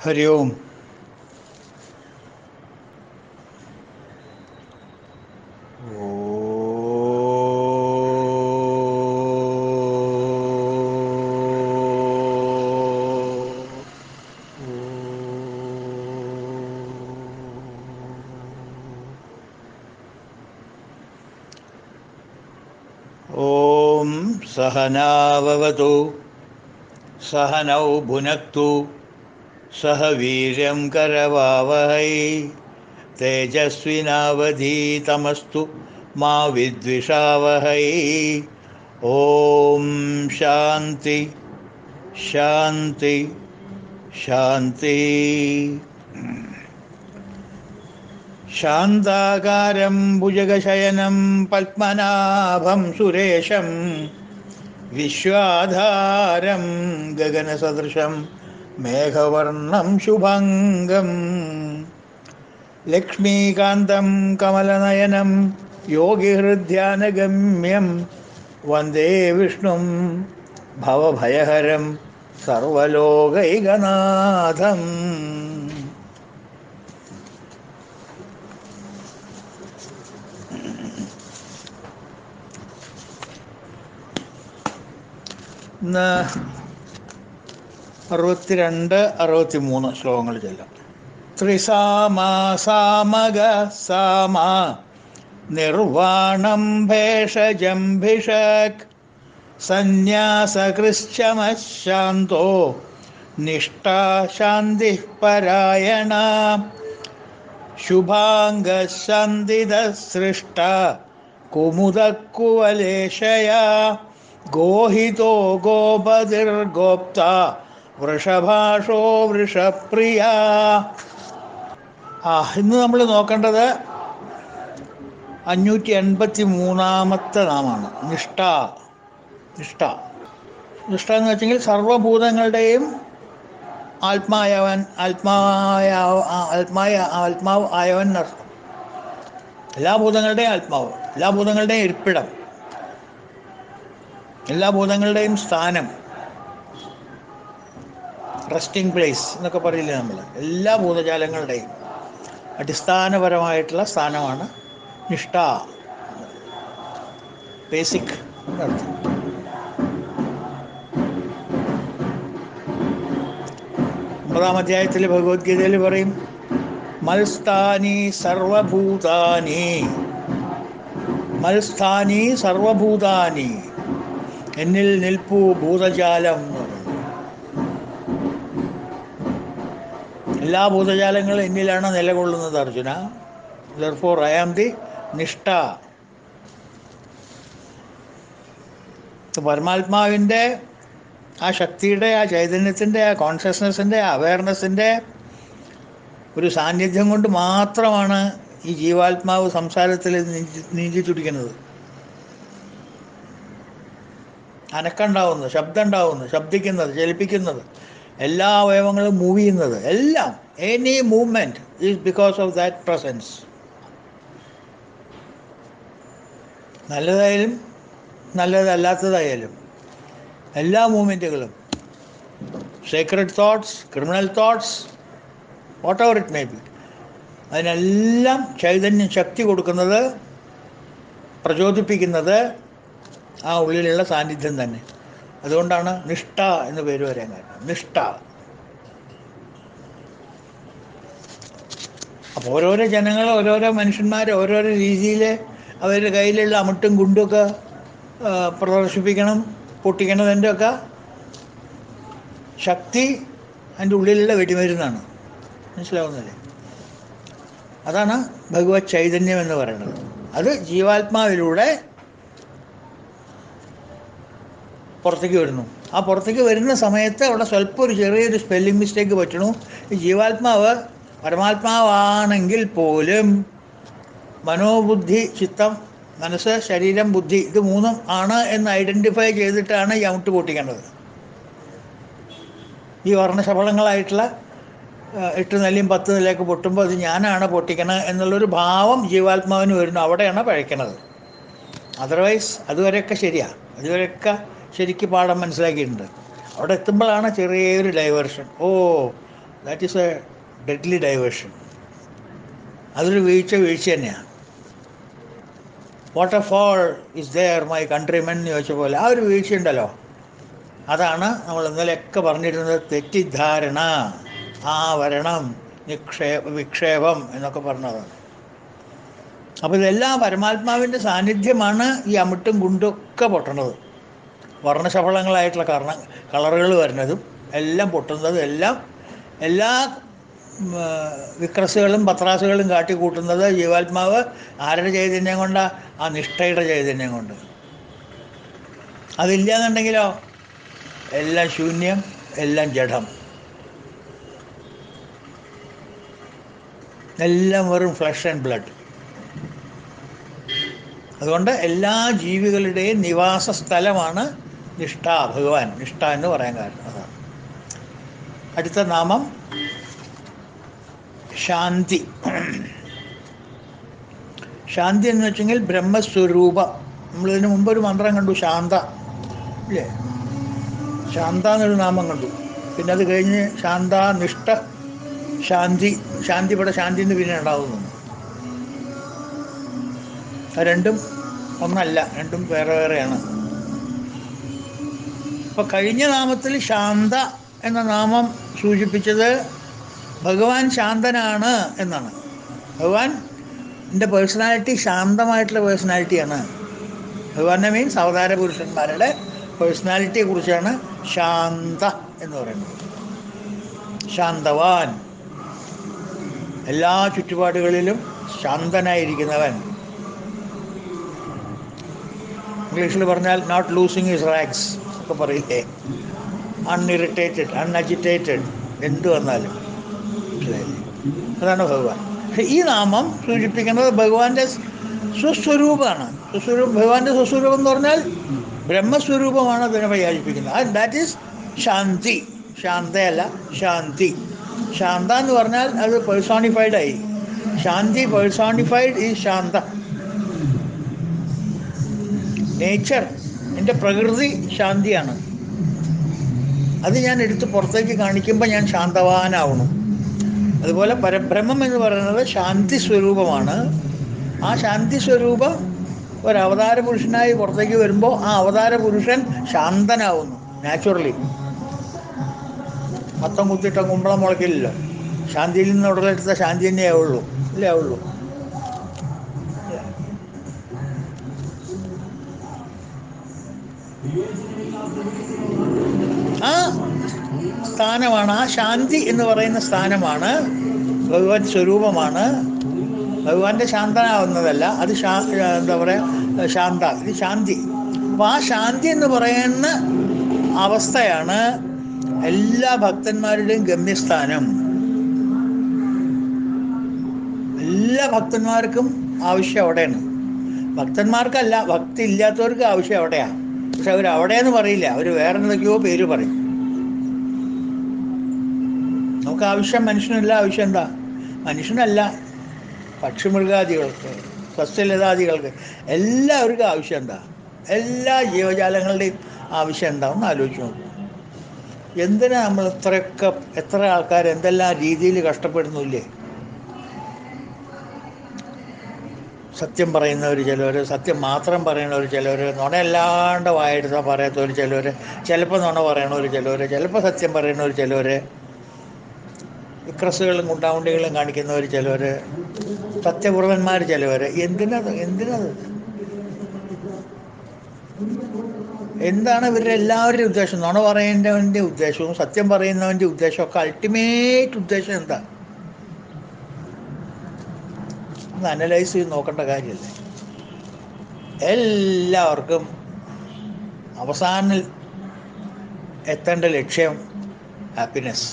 हरि ओम ॐ सहनाववतु सहनौ भुनक्तु सह वीर्यं करवावहै तेजस्विनावधीतमस्तु मा विद्विषावहै ॐ शान्ति शान्ति शान्ति शान्ताकारं भुजगशयनं पद्मनाभं सुरेशं विश्वाधारं गगनसदृशं मेघवर्णं शुभङ्गं लक्ष्मीकान्तं कमलनयनं योगिहृद्यानगम्यं वन्दे विष्णुं भवभयहरं सर्वलोकैकनाथम् ഇന്ന് അറുപത്തിരണ്ട് അറുപത്തി മൂന്ന് ശ്ലോകങ്ങൾ ചെല്ലാം ത്രിസാമ സാമഗ സാമ നിർവാണം ഭേഷജം ഭിഷക് സന്യാസകൃശ്ചമശാന്തോ നിഷ്ഠാ ശാന്തി പരായണ ശുഭാംഗശാന്തിദ സൃഷ്ട കുമുദക്കുവലേശയാ ഗോഹിതോ ഗോപതിർഗോപ്ത വൃഷഭാഷോ വൃഷപ്രിയ ആ ഇന്ന് നമ്മൾ നോക്കേണ്ടത് അഞ്ഞൂറ്റി എൺപത്തി മൂന്നാമത്തെ നാമാണ് നിഷ്ഠ നിഷ്ഠ നിഷ്ഠ എന്ന് വെച്ചെങ്കിൽ സർവഭൂതങ്ങളുടെയും ആത്മായവൻ ആത്മാവായ ആത്മായ ആത്മാവ് ആയവൻ എന്നർത്ഥം എല്ലാ ഭൂതങ്ങളുടെയും ആത്മാവ് എല്ലാ ഭൂതങ്ങളുടെയും ഇരിപ്പിടം എല്ലാ ഭൂതങ്ങളുടെയും സ്ഥാനം റെസ്റ്റിംഗ് പ്ലേസ് എന്നൊക്കെ പറയില്ലേ നമ്മൾ എല്ലാ ഭൂതജാലങ്ങളുടെയും അടിസ്ഥാനപരമായിട്ടുള്ള സ്ഥാനമാണ് നിഷ്ഠ ബേസിക് എന്നർത്ഥം ഒമ്പതാം അധ്യായത്തിൽ ഭഗവത്ഗീതയിൽ പറയും മൽസ്ഥാനി സർവഭൂതാനി മൽസ്ഥാനി സർവഭൂതാനി എന്നിൽ നിൽപ്പു ഭൂതജാലം എന്ന് പറയുന്നു എല്ലാ ഭൂതജാലങ്ങളും എന്നിലാണ് നിലകൊള്ളുന്നത് Arjuna therefore I am the നിഷ്ഠ പരമാത്മാവിൻ്റെ ആ ശക്തിയുടെ ആ ചൈതന്യത്തിൻ്റെ ആ കോൺഷ്യസ്നെസ്സിൻ്റെ അവയർനെസ്സിൻ്റെ ഒരു സാന്നിധ്യം കൊണ്ട് മാത്രമാണ് ഈ ജീവാത്മാവ് സംസാരത്തിൽ നീന്തി തുടിക്കുന്നത് അനക്കുണ്ടാവുന്നത് ശബ്ദം ഉണ്ടാവുന്നത് ശബ്ദിക്കുന്നത് ചലിപ്പിക്കുന്നത് എല്ലാ അവയവങ്ങളും മൂവ് ചെയ്യുന്നത് എല്ലാം any movement is because of that presence നല്ലതായാലും നല്ലതല്ലാത്തതായാലും എല്ലാ മൂവ്മെൻറ്റുകളും secret thoughts criminal thoughts whatever it may be അതിനെല്ലാം ചൈതന്യം ശക്തി കൊടുക്കുന്നത് പ്രചോദിപ്പിക്കുന്നത് ആ ഉള്ളിലുള്ള സാന്നിധ്യം തന്നെ അതുകൊണ്ടാണ് നിഷ്ഠ എന്ന് പേര് വരാൻ കാരണം നിഷ്ഠ അപ്പോൾ ഓരോരോ ജനങ്ങൾ ഓരോരോ മനുഷ്യന്മാർ ഓരോരോ രീതിയിൽ അവരുടെ കയ്യിലുള്ള അമിട്ടും കുണ്ടുമൊക്കെ പ്രദർശിപ്പിക്കണം പൊട്ടിക്കണതിൻ്റെ ഒക്കെ ശക്തി അതിൻ്റെ ഉള്ളിലുള്ള വെടിമരുന്നാണ് മനസ്സിലാവുന്നില്ലേ അതാണ് ഭഗവത് ചൈതന്യം എന്ന് പറയുന്നത് അത് ജീവാത്മാവിലൂടെ പുറത്തേക്ക് വരുന്നു ആ പുറത്തേക്ക് വരുന്ന സമയത്ത് അവിടെ സ്വല്പം ഒരു ചെറിയൊരു സ്പെല്ലിംഗ് മിസ്റ്റേക്ക് പറ്റണു ഈ ജീവാത്മാവ് പരമാത്മാവാണെങ്കിൽ പോലും മനോബുദ്ധി ചിത്തം മനസ്സ് ശരീരം ബുദ്ധി ഇത് മൂന്നും ആണ് എന്ന് ഐഡൻറ്റിഫൈ ചെയ്തിട്ടാണ് ഈ ഔട്ട് പൊട്ടിക്കേണ്ടത് ഈ വർണ്ണശബളങ്ങളായിട്ടുള്ള എട്ട് നിലയും പത്ത് നിലയൊക്കെ പൊട്ടുമ്പോൾ അത് ഞാനാണ് പൊട്ടിക്കണത് എന്നുള്ളൊരു ഭാവം ജീവാത്മാവിന് വരുന്നു അവിടെയാണ് പഴയ്ക്കണത് അതർവൈസ് അതുവരെയൊക്കെ ശരിയാണ് അതുവരെയൊക്കെ ശരിക്ക് പാഠം മനസ്സിലാക്കിയിട്ടുണ്ട് അവിടെ എത്തുമ്പോഴാണ് ചെറിയൊരു diversion oh that is a deadly diversion അതൊരു വീഴ്ച വീഴ്ച തന്നെയാണ് waterfall is there my countrymen എന്ന് ചോദിച്ച പോലെ ആ ഒരു വീഴ്ച ഉണ്ടല്ലോ അതാണ് നമ്മൾ ഇന്നലെയൊക്കെ പറഞ്ഞിരുന്നത് തെറ്റിദ്ധാരണ ആവരണം നിക്ഷേപ വിക്ഷേപം എന്നൊക്കെ പറഞ്ഞതാണ് അപ്പോൾ ഇതെല്ലാം പരമാത്മാവിൻ്റെ സാന്നിധ്യമാണ് ഈ അമിട്ടും ഗുണ്ടും ഒക്കെ പൊട്ടണത് വർണ്ണശഫലങ്ങളായിട്ടുള്ള കർണ കളറുകൾ വരുന്നതും എല്ലാം പൊട്ടുന്നതും എല്ലാം എല്ലാ ഉം, ആ, വിക്രസുകളും പത്രാസുകളും കാട്ടിക്കൂട്ടുന്നത് ജീവാത്മാവ് ആരുടെ ചൈതന്യം കൊണ്ടാ ആ നിഷ്ഠയുടെ ചൈതന്യം കൊണ്ട് അതില്ല എന്നുണ്ടെങ്കിലോ എല്ലാം ശൂന്യം എല്ലാം ജഡം എല്ലാം വെറും ഫ്ലഷ് ആൻഡ് ബ്ലഡ് അതുകൊണ്ട് എല്ലാ ജീവികളുടെയും നിവാസ സ്ഥലമാണ് നിഷ്ഠ ഭഗവാൻ നിഷ്ഠ എന്ന് പറയാൻ കാരണം അതാണ് അടുത്ത നാമം ശാന്തി ശാന്തി എന്ന് വെച്ചെങ്കിൽ ബ്രഹ്മസ്വരൂപം നമ്മളിതിന് മുമ്പ് ഒരു മന്ത്രം കണ്ടു ശാന്ത ഇല്ലേ ശാന്ത എന്നൊരു നാമം കണ്ടു പിന്നെ അത് കഴിഞ്ഞ് ശാന്ത നിഷ്ഠ ശാന്തി ശാന്തി ഇവിടെ ശാന്തി എന്ന് പിന്നെ ഉണ്ടാവുന്നു അത് രണ്ടും ഒന്നല്ല രണ്ടും വേറെ വേറെയാണ് അപ്പോൾ കഴിഞ്ഞ നാമത്തിൽ ശാന്ത എന്ന നാമം സൂചിപ്പിച്ചത് ഭഗവാൻ ശാന്തനാണ് എന്നാണ് ഭഗവാൻ എൻ്റെ പേഴ്സണാലിറ്റി ശാന്തമായിട്ടുള്ള പേഴ്സണാലിറ്റിയാണ് ഭഗവാന്റെ മീൻസ് അവതാര പുരുഷന്മാരുടെ പേഴ്സണാലിറ്റിയെ കുറിച്ചാണ് ശാന്ത എന്ന് പറയുന്നത് ശാന്തവാൻ എല്ലാ ചുറ്റുപാടുകളിലും ശാന്തനായിരിക്കുന്നവൻ ഇംഗ്ലീഷിൽ പറഞ്ഞാൽ നോട്ട് ലൂസിങ് ഹിസ് റാക്സ് ഒക്കെ പറയില്ലേ അൺഇറിറ്റേറ്റഡ് അൺഅജിറ്റേറ്റഡ് എന്ത് വന്നാലും മനസ്സിലായില്ലേ അതാണ് ഭഗവാൻ പക്ഷെ ഈ നാമം സൂചിപ്പിക്കുന്നത് ഭഗവാന്റെ സ്വസ്വരൂപമാണ് സ്വസ്വരൂപം ഭഗവാന്റെ സ്വസ്വരൂപം എന്ന് പറഞ്ഞാൽ ബ്രഹ്മസ്വരൂപമാണ് അതിനെ പ്രയാജിപ്പിക്കുന്നത് ദാറ്റ് ഈസ് ശാന്തി ശാന്തയല്ല ശാന്തി ശാന്ത എന്ന് പറഞ്ഞാൽ അത് പേഴ്സോണിഫൈഡ് ആയി ശാന്തി പേഴ്സോണിഫൈഡ് ഈ ശാന്ത നേച്ചർ എൻ്റെ പ്രകൃതി ശാന്തിയാണ് അത് ഞാൻ എടുത്ത് പുറത്തേക്ക് കാണിക്കുമ്പോൾ ഞാൻ ശാന്തവാനാവണം അതുപോലെ പരബ്രഹ്മം എന്ന് പറയുന്നത് ശാന്തി സ്വരൂപമാണ് ആ ശാന്തി സ്വരൂപം ഒരു അവതാര പുരുഷനായി പുറത്തേക്ക് വരുമ്പോൾ ആ അവതാര പുരുഷൻ ശാന്തനാവുന്നു നാച്ചുറലി മൊത്തം കുത്തിയിട്ട കുമ്പളം മുളക്കില്ലല്ലോ ശാന്തിയിൽ നിന്ന് ഉടലെടുത്ത ശാന്തി തന്നെ ആവുള്ളൂ ഇല്ലേ ആവുള്ളൂ ആ സ്ഥാനമാണ് ആ ശാന്തി എന്ന് പറയുന്ന സ്ഥാനമാണ് ഭഗവത് സ്വരൂപമാണ് ഭഗവാന്റെ ശാന്തനാവുന്നതല്ല അത് ശാ എന്താ പറയുക ശാന്ത ഇത് ശാന്തി അപ്പോൾ ആ ശാന്തി എന്ന് പറയുന്ന അവസ്ഥയാണ് എല്ലാ ഭക്തന്മാരുടെയും ഗമ്യസ്ഥാനം എല്ലാ ഭക്തന്മാർക്കും ആവശ്യം അവിടെയാണ് ഭക്തന്മാർക്കല്ല ഭക്തി ഇല്ലാത്തവർക്ക് ആവശ്യം അവിടെയാണ് പക്ഷെ അവർ അവിടെയെന്ന് പറയില്ല അവർ വേറെ എന്തൊക്കെയോ പേര് പറയും നമുക്ക് ആവശ്യം മനുഷ്യനല്ല ആവശ്യം എന്താ മനുഷ്യനല്ല പക്ഷിമൃഗാദികൾക്ക് സസ്യലതാദികൾക്ക് എല്ലാവർക്കും ആവശ്യം എന്താ എല്ലാ ജീവജാലങ്ങളുടെയും ആവശ്യം എന്താ ഒന്ന് ആലോചിച്ച് നോക്കും എന്തിനാ നമ്മൾ ഇത്രയൊക്കെ എത്ര ആൾക്കാർ എന്തെല്ലാം രീതിയിൽ കഷ്ടപ്പെടുന്നില്ലേ സത്യം പറയുന്നവർ ചിലവർ സത്യം മാത്രം പറയുന്നവർ ചിലവർ നുണയല്ലാണ്ട് വായെടുത്ത പറയാത്തവർ ചിലവർ ചിലപ്പോൾ നുണ പറയണവർ ചിലവർ ചിലപ്പോൾ സത്യം പറയുന്നവർ ചിലവർ വിക്രസുകളും ഗുണ്ടാവുണ്ടികളും കാണിക്കുന്നവർ ചിലവർ സത്യപൂർവന്മാർ ചിലവർ എന്തിനത് എന്തിനത് എന്താണ് ഇവരുടെ എല്ലാവരുടെയും ഉദ്ദേശം നുണ പറയുന്നവൻ്റെ ഉദ്ദേശവും സത്യം പറയുന്നവൻ്റെ ഉദ്ദേശവും ഒക്കെ അൾട്ടിമേറ്റ് ഉദ്ദേശം എന്താ ഒന്ന് അനലൈസ് ചെയ്ത് നോക്കേണ്ട കാര്യമല്ലേ എല്ലാവർക്കും അവസാനം എത്തേണ്ട ലക്ഷ്യം ഹാപ്പിനെസ്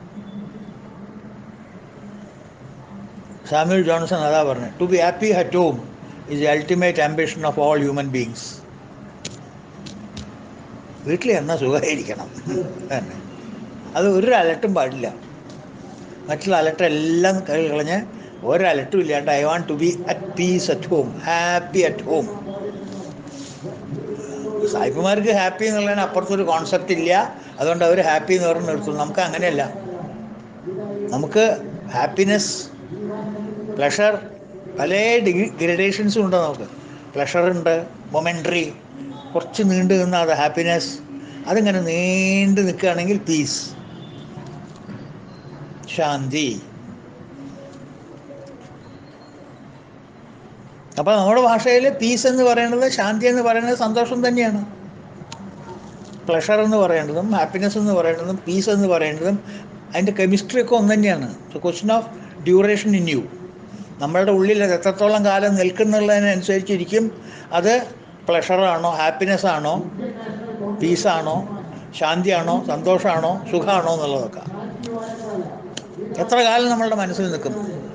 സാമ്യൽ ജോൺസൺ അതാ പറഞ്ഞത് to be happy at home is the ultimate ambition of all human beings വീട്ടിൽ എന്നാൽ സുഖമായിരിക്കണം തന്നെ അത് ഒരു അലട്ടും പാടില്ല മറ്റുള്ള അലട്ടെല്ലാം കൈ കളഞ്ഞ് ഒരു അലട്ടും ഇല്ലാണ്ട് I want to be at peace at home happy at home സായിപ്പുമാർക്ക് ഹാപ്പി എന്നുള്ളതിന് അപ്പുറത്തൊരു കോൺസെപ്റ്റ് ഇല്ല അതുകൊണ്ട് അവർ ഹാപ്പി എന്ന് പറഞ്ഞ് നിർത്തും നമുക്ക് അങ്ങനെയല്ല നമുക്ക് ഹാപ്പിനെസ് പ്ലഷർ പല ഡിഗ്രി ഗ്രഡേഷൻസും ഉണ്ട് നമുക്ക് പ്ലഷറുണ്ട് മൊമെൻ്ററി കുറച്ച് നീണ്ടു നിന്ന അത് ഹാപ്പിനെസ് അതിങ്ങനെ നീണ്ടു നിൽക്കുകയാണെങ്കിൽ പീസ് ശാന്തി അപ്പോൾ നമ്മുടെ ഭാഷയിൽ പീസ് എന്ന് പറയുന്നത് ശാന്തി എന്ന് പറയുന്നത് സന്തോഷം തന്നെയാണ് പ്ലഷർ എന്ന് പറയുന്നതും ഹാപ്പിനെസ് എന്ന് പറയുന്നതും പീസ് എന്ന് പറയുന്നതും അതിൻ്റെ കെമിസ്ട്രി ഒക്കെ ഒന്ന് തന്നെയാണ് question of duration in you നമ്മളുടെ ഉള്ളിൽ അത് എത്രത്തോളം കാലം നിൽക്കുന്നുള്ളതിനനുസരിച്ചിരിക്കും അത് പ്ലഷറാണോ ഹാപ്പിനെസ് ആണോ പീസാണോ ശാന്തിയാണോ സന്തോഷമാണോ സുഖമാണോ എന്നുള്ളതൊക്കെ എത്ര കാലം നമ്മളുടെ മനസ്സിൽ നിൽക്കും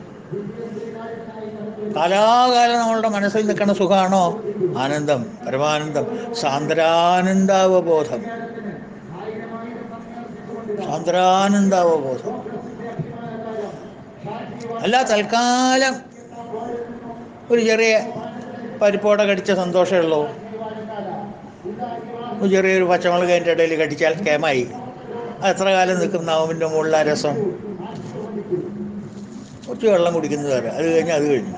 കാലാകാലം നമ്മളുടെ മനസ്സിൽ നിൽക്കുന്ന സുഖമാണോ ആനന്ദം പരമാനന്ദം സാന്ദ്രാനന്ദാവബോധം സാന്ദ്രാനന്ദാവബോധം അല്ല തൽക്കാലം ഒരു ചെറിയ പരിപ്പോടെ കടിച്ച സന്തോഷമേ ഉള്ളൂ ഒരു ചെറിയൊരു പച്ചമുളക് അതിൻ്റെ ഇടയിൽ കടിച്ചാൽ കേമായി അത് എത്ര കാലം നിൽക്കും നാവിൻ്റെ മുകളിൽ ആ രസം കുറച്ച് വെള്ളം കുടിക്കുന്നത് വരെ അത് കഴിഞ്ഞ് അത് കഴിഞ്ഞു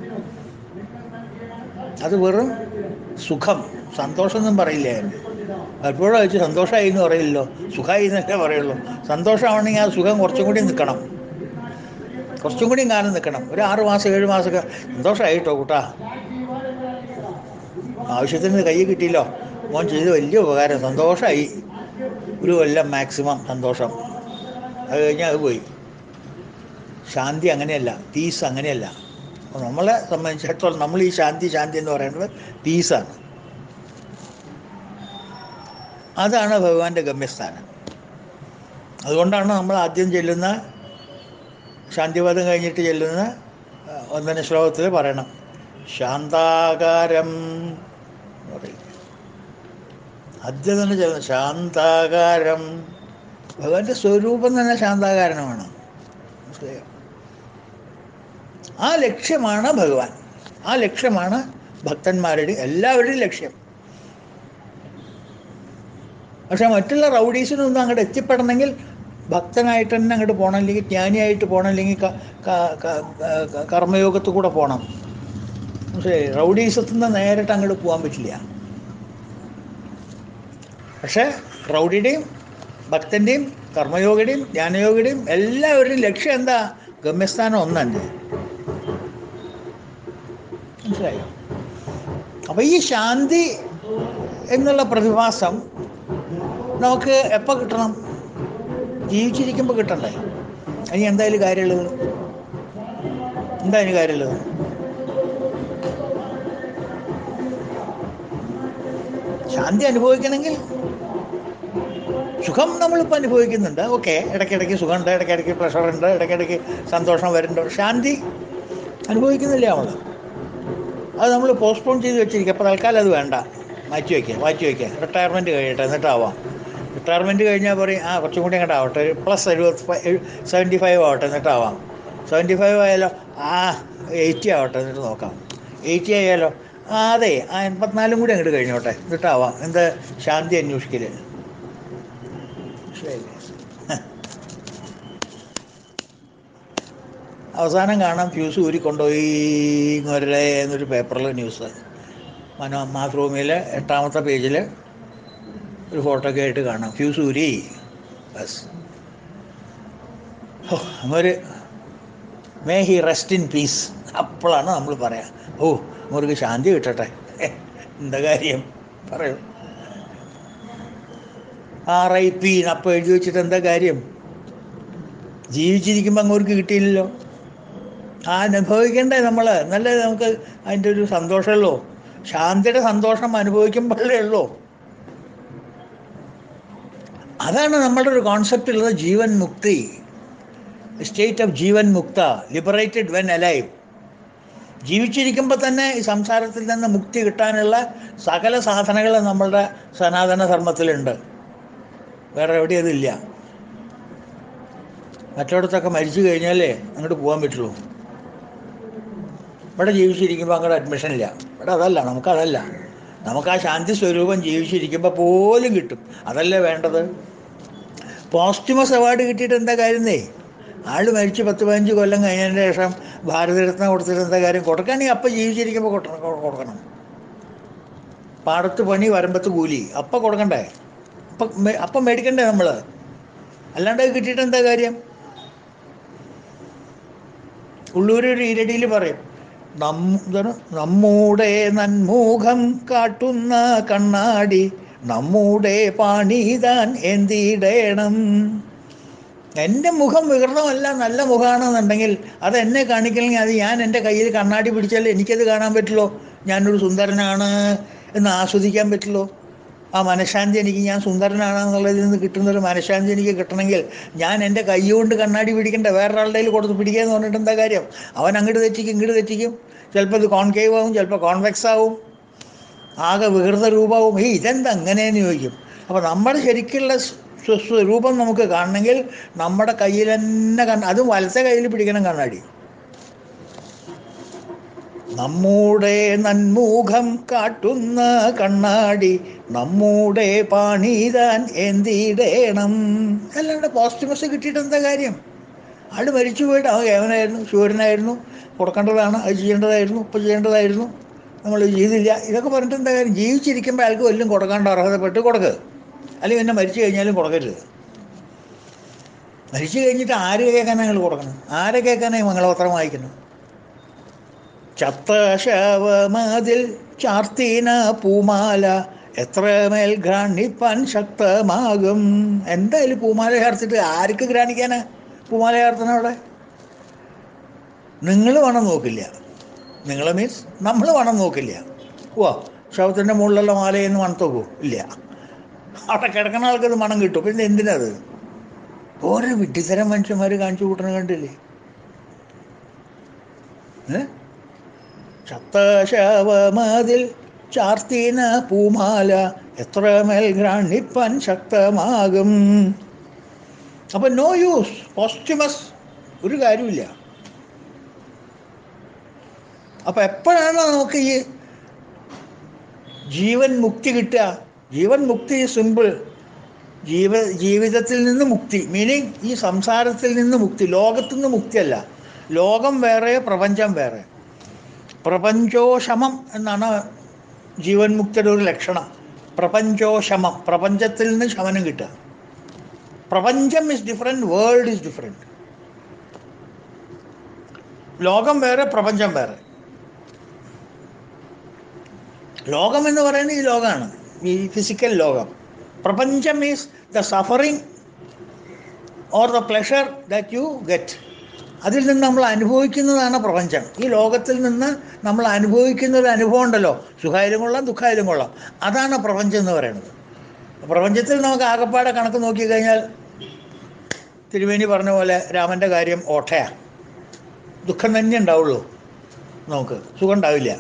അത് വെറും സുഖം സന്തോഷം എന്നും പറയില്ല അതിന് പലപ്പോഴും വെച്ച് സന്തോഷമായി എന്ന് പറയില്ലല്ലോ സുഖമായി എന്നല്ലേ പറയുള്ളൂ സന്തോഷമാണെങ്കിൽ ആ സുഖം കുറച്ചും കൂടി നിൽക്കണം കുറച്ചും കൂടി കാലം നിൽക്കണം ഒരു ആറ് മാസം ഏഴ് മാസമൊക്കെ സന്തോഷമായിട്ടോ കൂട്ടാ ആവശ്യത്തിന് കൈ കിട്ടിയില്ലോ മോൻ ചെയ്ത് വലിയ ഉപകാരം സന്തോഷമായി ഒരു കൊല്ലം മാക്സിമം സന്തോഷം അത് കഴിഞ്ഞാൽ അത് പോയി ശാന്തി അങ്ങനെയല്ല പീസ് അങ്ങനെയല്ല അപ്പോൾ നമ്മളെ സംബന്ധിച്ചിടത്തോളം നമ്മൾ ഈ ശാന്തി ശാന്തി എന്ന് പറയുന്നത് പീസാണ് അതാണ് ഭഗവാന്റെ ഗമ്യസ്ഥാനം അതുകൊണ്ടാണ് നമ്മൾ ആദ്യം ചെല്ലുന്ന ശാന്തിപദം കഴിഞ്ഞിട്ട് ചെല്ലുന്ന ആ, ഒന്നിന ശ്ലോകത്തിൽ പറയണം ശാന്താകാരം എന്ന് പറയും ആദ്യം തന്നെ ചെല്ലുന്ന ശാന്താകാരം ഭഗവാന്റെ സ്വരൂപം തന്നെ ശാന്താകാരണമാണ് മനസ്സിലായോ ആ ലക്ഷ്യമാണ് ഭഗവാൻ ആ ലക്ഷ്യമാണ് ഭക്തന്മാരുടെ എല്ലാവരുടെയും ലക്ഷ്യം പക്ഷെ മറ്റുള്ള റൗഡീസിനൊന്നും അങ്ങോട്ട് എത്തിപ്പെടണമെങ്കിൽ ഭക്തനായിട്ട് തന്നെ അങ്ങോട്ട് പോകണം അല്ലെങ്കിൽ ജ്ഞാനിയായിട്ട് പോകണം അല്ലെങ്കിൽ ക- ക- ക- ക- കർമ്മയോഗത്തിൽ കൂടെ പോകണം മനസ്സിലായി റൗഡീസത്തിൽ നിന്ന് നേരിട്ട് അങ്ങോട്ട് പോകാൻ പറ്റില്ല പക്ഷേ റൗഡിയുടെയും ഭക്തൻ്റെയും കർമ്മയോഗിയുടെയും ജ്ഞാനയോഗിയുടെയും എല്ലാവരുടെയും ലക്ഷ്യം എന്താ ഗമ്യസ്ഥാനം ഒന്നെ മനസ്സിലായോ അപ്പോൾ ഈ ശാന്തി എന്നുള്ള പ്രതിഭാസം നമുക്ക് എപ്പോൾ കിട്ടണം ജീവിച്ചിരിക്കുമ്പോൾ കിട്ടണ്ടേ അതിന് എന്തായാലും കാര്യമുള്ളത് എന്താ അതിന് കാര്യമുള്ളത് ശാന്തി അനുഭവിക്കണമെങ്കിൽ സുഖം നമ്മളിപ്പോൾ അനുഭവിക്കുന്നുണ്ട് ഓക്കെ ഇടയ്ക്കിടയ്ക്ക് സുഖമുണ്ട് ഇടയ്ക്കിടയ്ക്ക് പ്രഷറുണ്ട് ഇടയ്ക്കിടയ്ക്ക് സന്തോഷം വരുന്നുണ്ട് ശാന്തി അനുഭവിക്കുന്നില്ല നമ്മൾ അത് നമ്മൾ പോസ്റ്റ്പോൺ ചെയ്ത് വെച്ചിരിക്കുക അപ്പോൾ തൽക്കാലം അത് വേണ്ട മാറ്റി വയ്ക്കുക മാറ്റി വയ്ക്കുക റിട്ടയർമെൻറ്റ് കഴിയട്ടെ എന്നിട്ടാവാം റിട്ടയർമെൻറ്റ് കഴിഞ്ഞാൽ പറയും ആ കുറച്ചും കൂടി അങ്ങോട്ട് ആവട്ടെ ഒരു പ്ലസ് എഴുപത്തി സെവൻറ്റി ഫൈവ് ആവട്ടെ എന്നിട്ടാവാം സെവൻറ്റി ഫൈവ് ആയാലോ ആ എയ്റ്റി ആവട്ടെ എന്നിട്ട് നോക്കാം എയ്റ്റി ആയാലോ ആ അതെ ആ എൺപത്തിനാലും കൂടി അങ്ങോട്ട് കഴിഞ്ഞോട്ടെ എന്നിട്ടാവാം എന്താ ശാന്തി അന്വേഷിക്കൽ മനസ്സിലായില്ലേ അവസാനം കാണാം ഫ്യൂസ് ഊരിക്കൊണ്ടുപോയി ഇങ്ങൊരേ എന്നൊരു പേപ്പറിൽ ന്യൂസ് മനോ മാതൃഭൂമിയിലെ എട്ടാമത്തെ പേജിൽ ഒരു ഫോട്ടോ ഒക്കെ ആയിട്ട് കാണാം ഫ്യൂസ് ഊരി ബസ് ഓ ഒരു may he rest in peace അപ്പോഴാണ് നമ്മൾ പറയാം ഓ അവർക്ക് ശാന്തി കിട്ടട്ടെ എന്താ കാര്യം പറയൂ ആർ ഐ പി അപ്പോൾ എഴുതി വെച്ചിട്ട് എന്താ കാര്യം ജീവിച്ചിരിക്കുമ്പോൾ അങ്ങോട്ട് കിട്ടിയില്ലല്ലോ ആ അനുഭവിക്കണ്ടേ നമ്മൾ എന്നല്ലേ നമുക്ക് അതിൻ്റെ ഒരു സന്തോഷമുള്ളൂ ശാന്തിയുടെ സന്തോഷം അനുഭവിക്കുമ്പോഴേ ഉള്ളൂ അതാണ് നമ്മളുടെ ഒരു കോൺസെപ്റ്റ് ഉള്ളത് ജീവൻ മുക്തി സ്റ്റേറ്റ് ഓഫ് ജീവൻ മുക്ത ലിബറേറ്റഡ് വെൻ അലൈവ് ജീവിച്ചിരിക്കുമ്പോൾ തന്നെ ഈ സംസാരത്തിൽ നിന്ന് മുക്തി കിട്ടാനുള്ള സകല സാധനങ്ങൾ നമ്മളുടെ സനാതന ധർമ്മത്തിലുണ്ട് വേറെ എവിടെയും അതില്ല മറ്റിടത്തൊക്കെ മരിച്ചു കഴിഞ്ഞാലേ അങ്ങോട്ട് പോകാൻ പറ്റുള്ളൂ ഇവിടെ ജീവിച്ചിരിക്കുമ്പോൾ അങ്ങോട്ട് അഡ്മിഷൻ ഇല്ല ഇവിടെ അതല്ല നമുക്കതല്ല നമുക്ക് ആ ശാന്തി സ്വരൂപം ജീവിച്ചിരിക്കുമ്പോൾ പോലും കിട്ടും അതല്ലേ വേണ്ടത് പോസ്റ്റുമസ് അവാർഡ് കിട്ടിയിട്ട് എന്താ കാര്യന്നേ ആൾ മരിച്ച് പത്ത് പതിനഞ്ച് കൊല്ലം കഴിഞ്ഞതിന് ശേഷം ഭാരതരത്ന കൊടുത്തിരുന്ന കാര്യം കൊടുക്കുകയാണെങ്കിൽ അപ്പം ജീവിച്ചിരിക്കുമ്പോൾ കൊടുക്കണം കൊടുക്കണം പാടത്ത് പണി വരമ്പത്ത് കൂലി അപ്പം കൊടുക്കണ്ടേ അപ്പം മേ- അപ്പം മേടിക്കണ്ടേ നമ്മൾ അല്ലാണ്ട് അത് കിട്ടിയിട്ട് എന്താ കാര്യം ഉള്ളൂർ ഒരു ഈരടിയിൽ പറയും നം എന്താണ് നമ്മുടെ നന്മുഖം കാട്ടുന്ന കണ്ണാടി നമ്മുടെ പാണിതാൻ എന്തിടേണം എൻ്റെ മുഖം വികൃതമല്ല നല്ല മുഖമാണെന്നുണ്ടെങ്കിൽ അത് എന്നെ കാണിക്കണമെങ്കിൽ അത് ഞാൻ എൻ്റെ കയ്യിൽ കണ്ണാടി പിടിച്ചാൽ എനിക്കത് കാണാൻ പറ്റുള്ളൂ ഞാനൊരു സുന്ദരനാണ് എന്ന് ആസ്വദിക്കാൻ പറ്റുള്ളൂ ആ മനഃശാന്തി എനിക്ക് ഞാൻ സുന്ദരനാണെന്നുള്ളതിൽ നിന്ന് കിട്ടുന്ന ഒരു മനഃശാന്തി എനിക്ക് കിട്ടണമെങ്കിൽ ഞാൻ എൻ്റെ കൈ കൊണ്ട് കണ്ണാടി പിടിക്കണ്ട വേറൊരാളുടെ കയ്യിൽ കൊടുത്ത് പിടിക്കുക എന്ന് പറഞ്ഞിട്ട് എന്താ കാര്യം അവൻ അങ്ങോട്ട് തെറ്റിക്കും ഇങ്ങോട്ട് തെറ്റിക്കും ചിലപ്പോൾ ഇത് കോൺകേവ് ആവും ചിലപ്പോൾ കോൺവെക്സ് ആവും ആകെ വികൃത രൂപവും ഈ ഇതെന്താ അങ്ങനെയെന്ന് ചോദിക്കും അപ്പോൾ നമ്മുടെ ശരിക്കുള്ള സ്വ- സ്വരൂപം നമുക്ക് കാണണമെങ്കിൽ നമ്മുടെ കയ്യിൽ തന്നെ കണ്ണ അതും വലത്തെ കയ്യിൽ പിടിക്കണം കണ്ണാടി നമ്മുടെ നന്മുഖം കാട്ടുന്ന കണ്ണാടി നമ്മുടെ പണിതാൻ എന്തിടേണം അല്ലാണ്ട് പോസ്റ്റമസ് കിട്ടിയിട്ട് എന്താ കാര്യം ആൾ മരിച്ചു പോയിട്ട് ആ കേവനായിരുന്നു ശൂരനായിരുന്നു കൊടുക്കേണ്ടതാണ് അത് ചെയ്യേണ്ടതായിരുന്നു ഇപ്പം ചെയ്യേണ്ടതായിരുന്നു നമ്മൾ ചെയ്തില്ല ഇതൊക്കെ പറഞ്ഞിട്ട് എന്താ കാര്യം ജീവിച്ചിരിക്കുമ്പോൾ അയാൾക്ക് വല്ലതും കൊടുക്കാണ്ട് അർഹതപ്പെട്ട് കൊടുക്കുക അല്ലെങ്കിൽ പിന്നെ മരിച്ചു കഴിഞ്ഞാലും കൊടുക്കരുത് മരിച്ചു കഴിഞ്ഞിട്ട് ആര് കേൾക്കാനാണ് നിങ്ങൾ കൊടുക്കണം ആരെ കേൾക്കാനായി മംഗളപത്രം വായിക്കുന്നത് ചത്ത ശവമതിൽ ചാർത്തീന പൂമാല എത്ര മേൽ ഘ്രാണിപ്പാൻ ശക്തമാകും എന്തായാലും പൂമാല ചേർത്തിട്ട് ആർക്ക് ഘ്രാണിക്കാനാ പൂമാല ചേർത്തണ അവിടെ നിങ്ങൾ വേണം നോക്കില്ല നിങ്ങൾ മീൻസ് നമ്മൾ വേണം നോക്കില്ല ഓ ശവത്തിൻ്റെ മുകളിലുള്ള മാലയെന്ന് മണത്തോക്കൂ ഇല്ല അവിടെ കിടക്കുന്ന ആൾക്കത് മണം കിട്ടും പിന്നെ എന്തിനത് ഓരോ വിഡ്ഢിത്തരം മനുഷ്യന്മാർ കാണിച്ചു കൂട്ടണ കണ്ടില്ലേ ഏ ചത്ത ശവമതിൽ ചാർത്തീന പൂമാല എത്ര മേൽ ഘ്രാണിപ്പാൻ ശക്തമാകും അപ്പൊ നോ യൂസ് പോസ്റ്റുമസ് ഒരു കാര്യമില്ല അപ്പൊ എപ്പോഴാണ് നമുക്ക് ഈ ജീവൻ മുക്തി കിട്ടുക ജീവൻ മുക്തി സിമ്പിൾ ജീവ ജീവിതത്തിൽ നിന്ന് മുക്തി മീനിങ് ഈ സംസാരത്തിൽ നിന്ന് മുക്തി ലോകത്തു നിന്ന് മുക്തിയല്ല ലോകം വേറെ പ്രപഞ്ചം വേറെ പ്രപഞ്ചോശമം എന്നാണ് ജീവൻ മുക്തിയുടെ ഒരു ലക്ഷണം പ്രപഞ്ചോശമം പ്രപഞ്ചത്തിൽ നിന്ന് ശമനം കിട്ടുക പ്രപഞ്ചം is different world is different ലോകം വേറെ പ്രപഞ്ചം വേറെ ലോകം എന്ന് പറയുന്നത് ഈ ലോകമാണ് ഈ ഫിസിക്കൽ ലോകം പ്രപഞ്ചം is the suffering or the pleasure that you get അതിൽ നിന്ന് നമ്മൾ അനുഭവിക്കുന്നതാണ് പ്രപഞ്ചം ഈ ലോകത്തിൽ നിന്ന് നമ്മൾ അനുഭവിക്കുന്ന ഒരു അനുഭവം ഉണ്ടല്ലോ സുഖായാലും കൊള്ളാം ദുഃഖായാലും കൊള്ളാം അതാണ് പ്രപഞ്ചം എന്ന് പറയുന്നത് പ്രപഞ്ചത്തിൽ നമുക്ക് ആകപ്പാടെ കണക്ക് നോക്കിക്കഴിഞ്ഞാൽ തിരുവേണി പറഞ്ഞ പോലെ രാമൻ്റെ കാര്യം ഓട്ടയാണ് ദുഃഖം തന്നെ ഉണ്ടാവുള്ളൂ നമുക്ക് സുഖം ഉണ്ടാവില്ല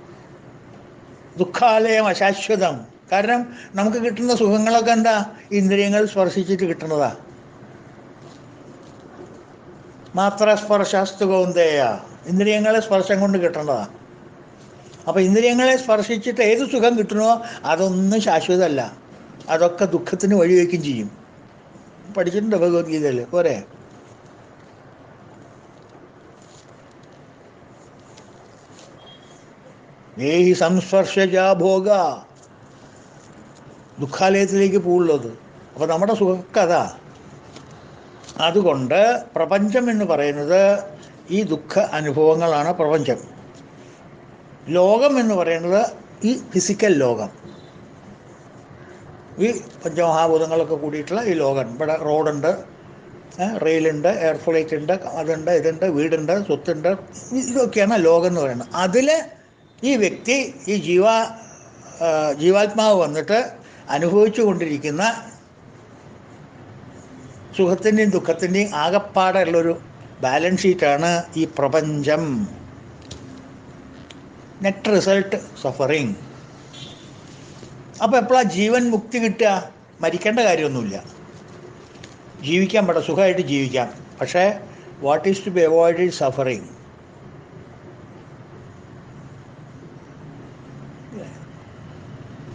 ദുഃഖാലയം അശാശ്വതം കാരണം നമുക്ക് കിട്ടുന്ന സുഖങ്ങളൊക്കെ എന്താ ഇന്ദ്രിയങ്ങൾ സ്പർശിച്ചിട്ട് കിട്ടുന്നതാ മാത്ര സ്പർശാസ്തു കൗന്ദേയ ഇന്ദ്രിയങ്ങളെ സ്പർശം കൊണ്ട് കിട്ടേണ്ടതാ അപ്പോൾ ഇന്ദ്രിയങ്ങളെ സ്പർശിച്ചിട്ട് ഏത് സുഖം കിട്ടണോ അതൊന്നും ശാശ്വതമല്ല അതൊക്കെ ദുഃഖത്തിന് വഴിവെക്കും ചെയ്യും പഠിച്ചിട്ടുണ്ട് ഭഗവത്ഗീതയിൽ പോരെ ഏഹി സംസ്പർശജാ ഭോഗ ദുഃഖാലയത്തിലേക്ക് പോകുള്ളത് അപ്പോൾ നമ്മുടെ സുഖക്കഥ അതുകൊണ്ട് പ്രപഞ്ചം എന്ന് പറയുന്നത് ഈ ദുഃഖ അനുഭവങ്ങളാണ് പ്രപഞ്ചം ലോകം എന്ന് പറയുന്നത് ഈ ഫിസിക്കൽ ലോകം ഈ പഞ്ചമഹാഭൂതങ്ങളൊക്കെ കൂടിയിട്ടുള്ള ഈ ലോകം ഇവിടെ റോഡുണ്ട് ഏ, റെയിലുണ്ട് എയർ ഫ്ലൈറ്റ് ഉണ്ട് അതുണ്ട് ഇതുണ്ട് വീടുണ്ട് സ്വത്തുണ്ട് ഇതൊക്കെയാണ് ലോകം എന്ന് പറയുന്നത് അതിൽ ഈ വ്യക്തി ഈ ജീവ ആ, ജീവാത്മാവ് വന്നിട്ട് അനുഭവിച്ചു കൊണ്ടിരിക്കുന്ന സുഖത്തിൻ്റെയും ദുഃഖത്തിൻ്റെയും ആകപ്പാടുള്ളൊരു ബാലൻസ് ഷീറ്റാണ് ഈ പ്രപഞ്ചം നെറ്റ് റിസൾട്ട് സഫറിങ് അപ്പോൾ എപ്പോഴാണ് ജീവൻ മുക്തി കിട്ടുക മരിക്കേണ്ട കാര്യമൊന്നുമില്ല ജീവിക്കാൻ പറ്റും സുഖമായിട്ട് ജീവിക്കാം പക്ഷേ what is to be avoid suffering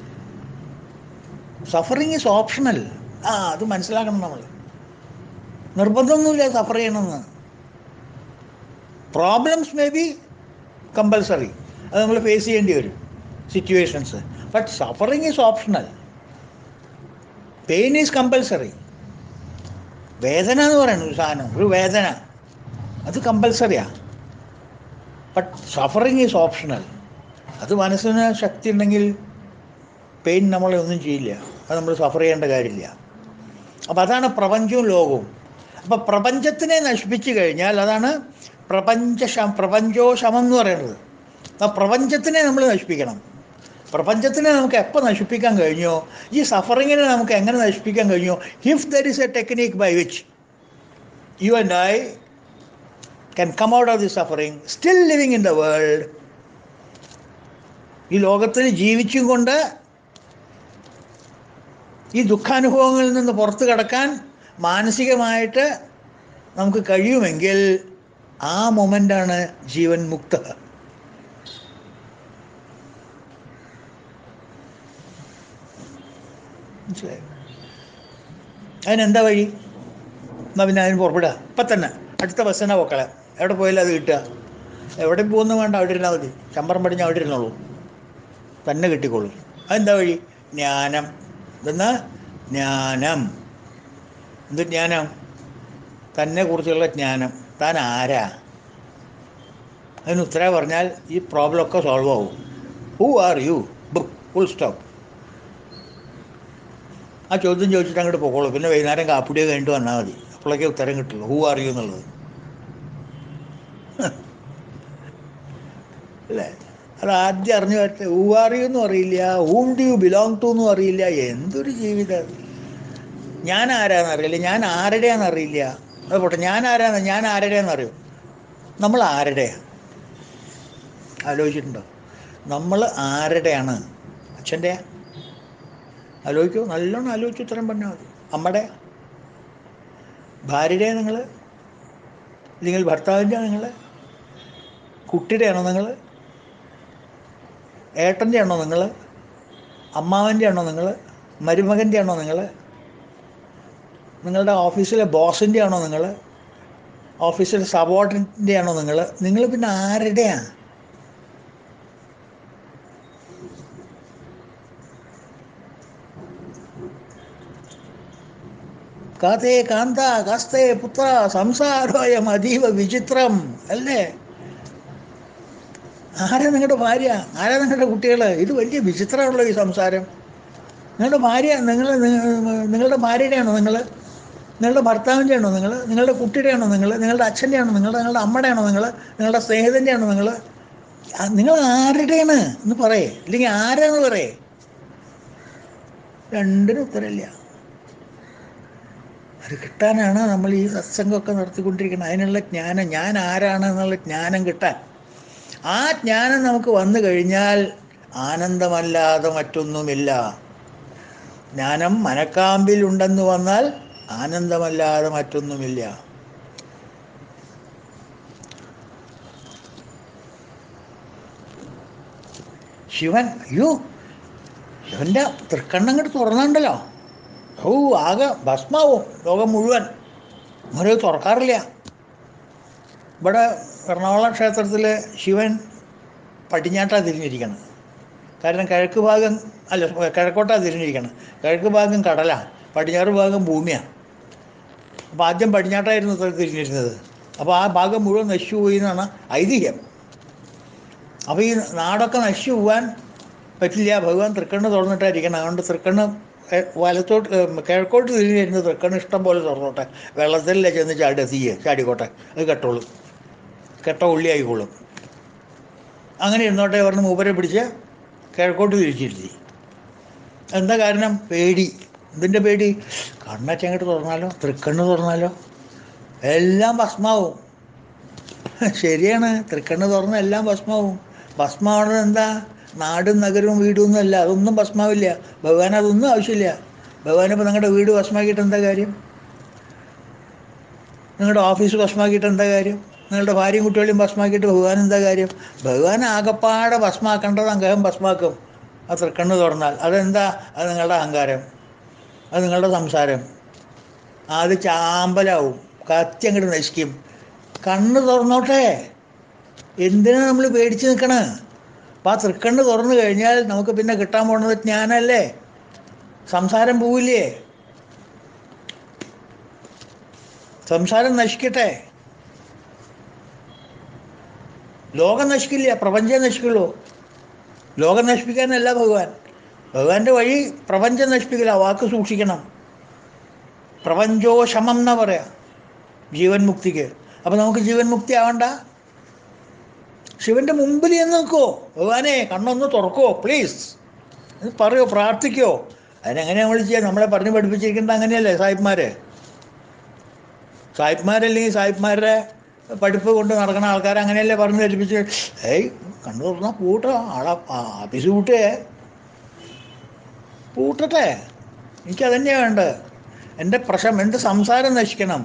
suffering is optional ആ അത് മനസ്സിലാക്കണം നമ്മൾ നിർബന്ധമൊന്നുമില്ല സഫർ ചെയ്യണമെന്ന് പ്രോബ്ലംസ് മേ ബി കമ്പൽസറി അത് നമ്മൾ ഫേസ് ചെയ്യേണ്ടി വരും situations but suffering is optional pain is compulsory വേദന എന്ന് പറയുന്നത് ഒരു സാധനം ഒരു വേദന അത് കമ്പൽസറിയാണ് ബട്ട് സഫറിങ് ഈസ് ഓപ്ഷണൽ അത് മനസ്സിന് ശക്തി ഉണ്ടെങ്കിൽ പെയിൻ നമ്മളെ ഒന്നും ചെയ്യില്ല അത് നമ്മൾ സഫർ ചെയ്യേണ്ട കാര്യമില്ല അപ്പം അതാണ് പ്രപഞ്ചവും ലോകവും അപ്പം പ്രപഞ്ചത്തിനെ നശിപ്പിച്ചു കഴിഞ്ഞാൽ അതാണ് പ്രപഞ്ച പ്രപഞ്ചോ ശമം എന്ന് പറയുന്നത് ആ പ്രപഞ്ചത്തിനെ നമ്മൾ നശിപ്പിക്കണം പ്രപഞ്ചത്തിനെ നമുക്ക് എപ്പോൾ നശിപ്പിക്കാൻ കഴിഞ്ഞോ ഈ സഫറിങ്ങിനെ നമുക്ക് എങ്ങനെ നശിപ്പിക്കാൻ കഴിഞ്ഞോ if there is a technique by which you and I can come out of the suffering still living in the world ഈ ലോകത്തിൽ ജീവിച്ചും കൊണ്ട് ഈ ദുഃഖാനുഭവങ്ങളിൽ നിന്ന് പുറത്തു കടക്കാൻ മാനസികമായിട്ട് നമുക്ക് കഴിയുമെങ്കിൽ ആ മൊമെൻ്റാണ് ജീവൻ മുക്ത മനസ്സിലായോ അതിനെന്താ വഴി എന്നാൽ പിന്നെ അതിന് പുറപ്പെടുക ഇപ്പം തന്നെ അടുത്ത ബസ്സിനാ പൊക്കളെ എവിടെ പോയാലും അത് കിട്ടുക എവിടെ പോകുന്നു വേണ്ട അവിടെ ഇരുന്നാൽ മതി ചമ്പരം പടിഞ്ഞ് അവിടെ ഇരുന്നോളൂ തന്നെ കിട്ടിക്കോളൂ അതെന്താ വഴി ജ്ഞാനം ഇതെന്നാ ജ്ഞാനം എന്ത് ജ്ഞാനം തന്നെ കുറിച്ചുള്ള ജ്ഞാനം താൻ ആരാ അതിന് ഉത്തരം പറഞ്ഞാൽ ഈ പ്രോബ്ലം ഒക്കെ സോൾവ് ആവും who are you book full stop ആ ചോദ്യം ചോദിച്ചിട്ട് അങ്ങോട്ട് പോകോളൂ പിന്നെ വൈകുന്നേരം കാപ്പിടിയോ കഴിഞ്ഞിട്ട് വന്നാൽ മതി അപ്പോഴേക്കേ ഉത്തരം കിട്ടുള്ളൂ ഹൂ ആർ യു എന്നുള്ളത് അല്ലേ അത് ആദ്യം അറിഞ്ഞു പറ്റേ ഹൂ ആർ യു എന്നും അറിയില്ല whom do you belong to എന്നും അറിയില്ല എന്തൊരു ജീവിതം ഞാൻ ആരാന്ന് അറിയില്ല ഞാൻ ആരുടെയാന്ന് അറിയില്ല അത് പോട്ടെ ഞാൻ ആരാന്ന് ഞാൻ ആരുടെയാന്ന് അറിയും നമ്മൾ ആരുടെയാണ് ആലോചിച്ചിട്ടുണ്ടോ നമ്മൾ ആരുടെയാണ് അച്ഛൻ്റെ ആലോചിക്കൂ നല്ലോണം ആലോചിച്ച് ഉത്തരം പറഞ്ഞാൽ മതി അമ്മയുടെ ഭാര്യയുടെയാണ് നിങ്ങൾ അല്ലെങ്കിൽ ഭർത്താവിൻ്റെ നിങ്ങൾ കുട്ടിയുടെ ആണോ നിങ്ങൾ ഏട്ടൻ്റെ ആണോ നിങ്ങൾ അമ്മാവൻ്റെ ആണോ നിങ്ങൾ മരുമകൻ്റെ ആണോ നിങ്ങൾ നിങ്ങളുടെ ഓഫീസിലെ ബോസിൻ്റെ ആണോ നിങ്ങൾ ഓഫീസിലെ സബോർഡിനൻ്റെ ആണോ നിങ്ങൾ നിങ്ങൾ പിന്നെ ആരുടെയാണ് കാതേ കാന്ത കാസ്തേ പുത്ര സംസാരോയം അതീവ വിചിത്രം അല്ലേ ആരാ നിങ്ങളുടെ ഭാര്യ ആരാ നിങ്ങളുടെ കുട്ടികൾ ഇത് വലിയ വിചിത്രമുള്ള ഈ സംസാരം നിങ്ങളുടെ ഭാര്യ നിങ്ങൾ നിങ്ങളുടെ ഭാര്യയുടെ ആണോ നിങ്ങൾ നിങ്ങളുടെ ഭർത്താവിൻ്റെ ആണോ നിങ്ങൾ നിങ്ങളുടെ കുട്ടിയുടെ ആണോ നിങ്ങൾ നിങ്ങളുടെ അച്ഛൻ്റെ ആണോ നിങ്ങൾ നിങ്ങളുടെ അമ്മയുടെ ആണോ നിങ്ങൾ നിങ്ങളുടെ സ്നേഹിതൻ്റെ ആണോ നിങ്ങൾ നിങ്ങൾ ആരുടെയാണ് എന്ന് പറയേ ഇല്ലെങ്കിൽ ആരാന്ന് പറയേ രണ്ടിനും ഉത്തരമില്ല അത് കിട്ടാനാണ് നമ്മൾ ഈ സത്സംഗമൊക്കെ നടത്തിക്കൊണ്ടിരിക്കുന്നത് അതിനുള്ള ജ്ഞാനം ഞാൻ ആരാണ് എന്നുള്ള ജ്ഞാനം കിട്ടാൻ ആ ജ്ഞാനം നമുക്ക് വന്നു കഴിഞ്ഞാൽ ആനന്ദമല്ലാതെ മറ്റൊന്നുമില്ല ജ്ഞാനം മനക്കാമ്പിൽ ഉണ്ടെന്ന് വന്നാൽ ആനന്ദമല്ലാതെ മറ്റൊന്നുമില്ല ശിവൻ അയ്യോ ശിവൻ്റെ തൃക്കണ്ണങ്ങോട്ട് തുറന്നുണ്ടല്ലോ ഓ ആകെ ഭസ്മാവും ലോകം മുഴുവൻ അവരത് തുറക്കാറില്ല ഇവിടെ എറണാകുളം ക്ഷേത്രത്തിൽ ശിവൻ പടിഞ്ഞാട്ടാണ് തിരിഞ്ഞിരിക്കണം കാരണം കിഴക്ക് ഭാഗം അല്ല കിഴക്കോട്ടാണ് തിരിഞ്ഞിരിക്കണം കിഴക്ക് ഭാഗം കടലാണ് പടിഞ്ഞാറ് ഭാഗം ഭൂമിയാണ് അപ്പോൾ ആദ്യം പടിഞ്ഞാട്ടായിരുന്നു ഇത്ര തിരിഞ്ഞിരുന്നത് അപ്പോൾ ആ ഭാഗം മുഴുവൻ നശിച്ചു പോയി എന്നാണ് ഐതിഹ്യം അപ്പോൾ ഈ നാടൊക്കെ നശിച്ചു പോകാൻ പറ്റില്ല ഭഗവാൻ തൃക്കണ്ണ് തുറന്നിട്ടായിരിക്കണം അതുകൊണ്ട് തൃക്കണ്ണ് എ- വലത്തോട്ട് ഏം, കിഴക്കോട്ട് തിരിഞ്ഞിരുന്ന് തൃക്കണ്ണ് ഇഷ്ടം പോലെ തുറന്നോട്ടെ വെള്ളത്തിലല്ലേ ചെന്ന് ചാടി തീയെ ചാടിക്കോട്ടെ അത് കെട്ടോളും കെട്ട ഉള്ളി ആയിക്കോളും അങ്ങനെ ഇരുന്നോട്ടെ പറഞ്ഞ് മൂപ്പരെ പിടിച്ച് കിഴക്കോട്ട് തിരിച്ചിരുത്തി എന്താ കാരണം പേടി എന്തിൻ്റെ പേടി കണ്ണച്ചങ്ങോട്ട് തുറന്നാലോ തൃക്കണ്ണ് തുറന്നാലോ എല്ലാം ഭസ്മാവും ശരിയാണ് തൃക്കണ്ണ് തുറന്ന എല്ലാം ഭസ്മാവും ഭസ്മാവുന്നത് എന്താ നാടും നഗരവും വീടും ഒന്നും അല്ല അതൊന്നും ഭസ്മാവില്ല ഭഗവാൻ അതൊന്നും ആവശ്യമില്ല ഭഗവാൻ ഇപ്പോൾ നിങ്ങളുടെ വീട് ഭസ്മാക്കിയിട്ട് എന്താ കാര്യം നിങ്ങളുടെ ഓഫീസ് ഭസ്മാക്കിയിട്ട് എന്താ കാര്യം നിങ്ങളുടെ ഭാര്യയും കുട്ടികളെയും ഭസ്മാക്കിയിട്ട് ഭഗവാൻ എന്താ കാര്യം ഭഗവാൻ ആകപ്പാടെ ഭസ്മാക്കേണ്ടത് അംഗം ഭസ്മാക്കും ആ തൃക്കണ്ണ് തുറന്നാൽ അതെന്താ അത് നിങ്ങളുടെ അഹങ്കാരം അത് നിങ്ങളുടെ സംസാരം അത് ചാമ്പലാവും കത്തി അങ്ങോട്ട് നശിക്കും കണ്ണ് തുറന്നോട്ടെ എന്തിനാ നമ്മൾ പേടിച്ച് നിൽക്കണ അപ്പം ആ തൃക്കണ്ണ് തുറന്നു കഴിഞ്ഞാൽ നമുക്ക് പിന്നെ കിട്ടാൻ പോകുന്നത് ജ്ഞാനല്ലേ സംസാരം പോവില്ലേ സംസാരം നശിക്കട്ടെ ലോകം നശിക്കില്ല പ്രപഞ്ചം നശിക്കുള്ളൂ ലോകം നശിപ്പിക്കാനല്ല ഭഗവാൻ ഭഗവാന്റെ വഴി പ്രപഞ്ചം നശിപ്പിക്കില്ല ആ വാക്ക് സൂക്ഷിക്കണം പ്രപഞ്ചോ ശമം എന്നാ പറയാ ജീവൻ മുക്തിക്ക് അപ്പം നമുക്ക് ജീവൻ മുക്തി ആവണ്ട ശിവന്റെ മുമ്പിൽ ചെന്ന് നിൽക്കോ ഭഗവാനെ കണ്ണൊന്ന് തുറക്കോ പ്ലീസ് എന്ന് പറയോ പ്രാർത്ഥിക്കോ അതിനെങ്ങനെ നമ്മൾ ചെയ്യാം നമ്മളെ പറഞ്ഞു പഠിപ്പിച്ചിരിക്കുന്നത് അങ്ങനെയല്ലേ സാഹിബ്മാര് സാഹിബ്മാരല്ലെങ്കിൽ സാഹിബ്മാരുടെ പഠിപ്പ് കൊണ്ട് നടക്കുന്ന ആൾക്കാർ അങ്ങനെയല്ലേ പറഞ്ഞു ധരിപ്പിച്ച് ഏയ് കണ്ണു തുറന്നാൽ പൂട്ടോ ആളെ ആഫീസ് പൂട്ടേ പൂട്ടട്ടെ എനിക്കതന്നെയാണ് വേണ്ടത് എൻ്റെ പ്രശ്നം എൻ്റെ സംസാരം നശിക്കണം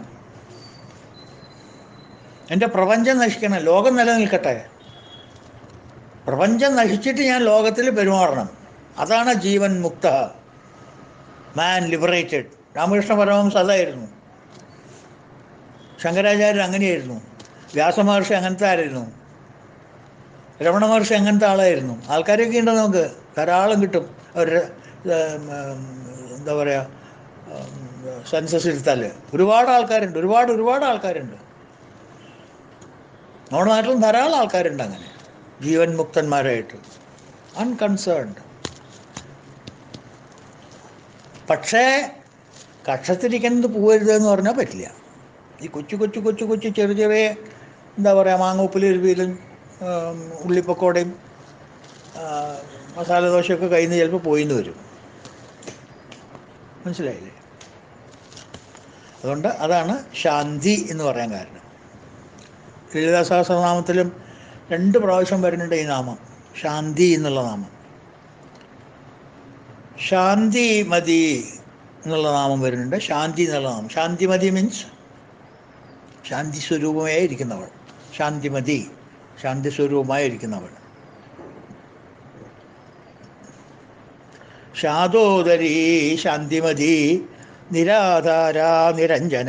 എൻ്റെ പ്രപഞ്ചം നശിക്കണം ലോകം നിലനിൽക്കട്ടെ പ്രപഞ്ചം നശിച്ചിട്ട് ഞാൻ ലോകത്തിൽ പെരുമാറണം അതാണ് ജീവൻ മുക്ത മാൻ ലിബറേറ്റഡ് രാമകൃഷ്ണ പരമഹംസ അതായിരുന്നു ശങ്കരാചാര്യർ അങ്ങനെയായിരുന്നു വ്യാസമഹർഷി അങ്ങനത്തെ ആരായിരുന്നു രമണ മഹർഷി അങ്ങനത്തെ ആളായിരുന്നു ആൾക്കാരൊക്കെ ഉണ്ട് നമുക്ക് ധാരാളം കിട്ടും അവരുടെ ഉം, ഉം, എന്താ പറയുക സെൻസസ് എടുത്താൽ ഒരുപാട് ആൾക്കാരുണ്ട് ഒരുപാട് ഒരുപാട് ആൾക്കാരുണ്ട് നമ്മുടെ നാട്ടിലും ധാരാളം ആൾക്കാരുണ്ട് അങ്ങനെ ജീവൻ മുക്തന്മാരായിട്ട് അൺകൺസേൺഡ് പക്ഷേ കക്ഷത്തിരിക്കുന്നത് പോകരുത് എന്ന് പറഞ്ഞാൽ പറ്റില്ല ഈ കൊച്ചു കൊച്ചു കൊച്ചു കൊച്ചു ചെറിയ ചെറിയ എന്താ പറയുക മാങ്ങൂപ്പിലും എരുവിയിലും ഉള്ളിപ്പക്കോടയും ആ, മസാല ദോശയൊക്കെ കയ്യിൽ നിന്ന് ചിലപ്പോൾ പോയിന്ന് വരും മനസ്സിലായില്ലേ അതുകൊണ്ട് അതാണ് ശാന്തി എന്ന് പറയാൻ കാരണം ലളിതാ സഹസ്രനാമത്തിലും രണ്ട് പ്രാവശ്യം വരുന്നുണ്ട് ഈ നാമം ശാന്തി എന്നുള്ള നാമം ശാന്തി മതി എന്നുള്ള നാമം വരുന്നുണ്ട് ശാന്തി എന്നുള്ള നാമം ശാന്തിമതി മീൻസ് ശാന്തി സ്വരൂപമായി ഇരിക്കുന്നവൾ ശാന്തിമതി ശാന്തി സ്വരൂപമായി ഇരിക്കുന്നവൾ ശാദോദരി ശാന്തിമതി നിരാധാര നിരഞ്ജന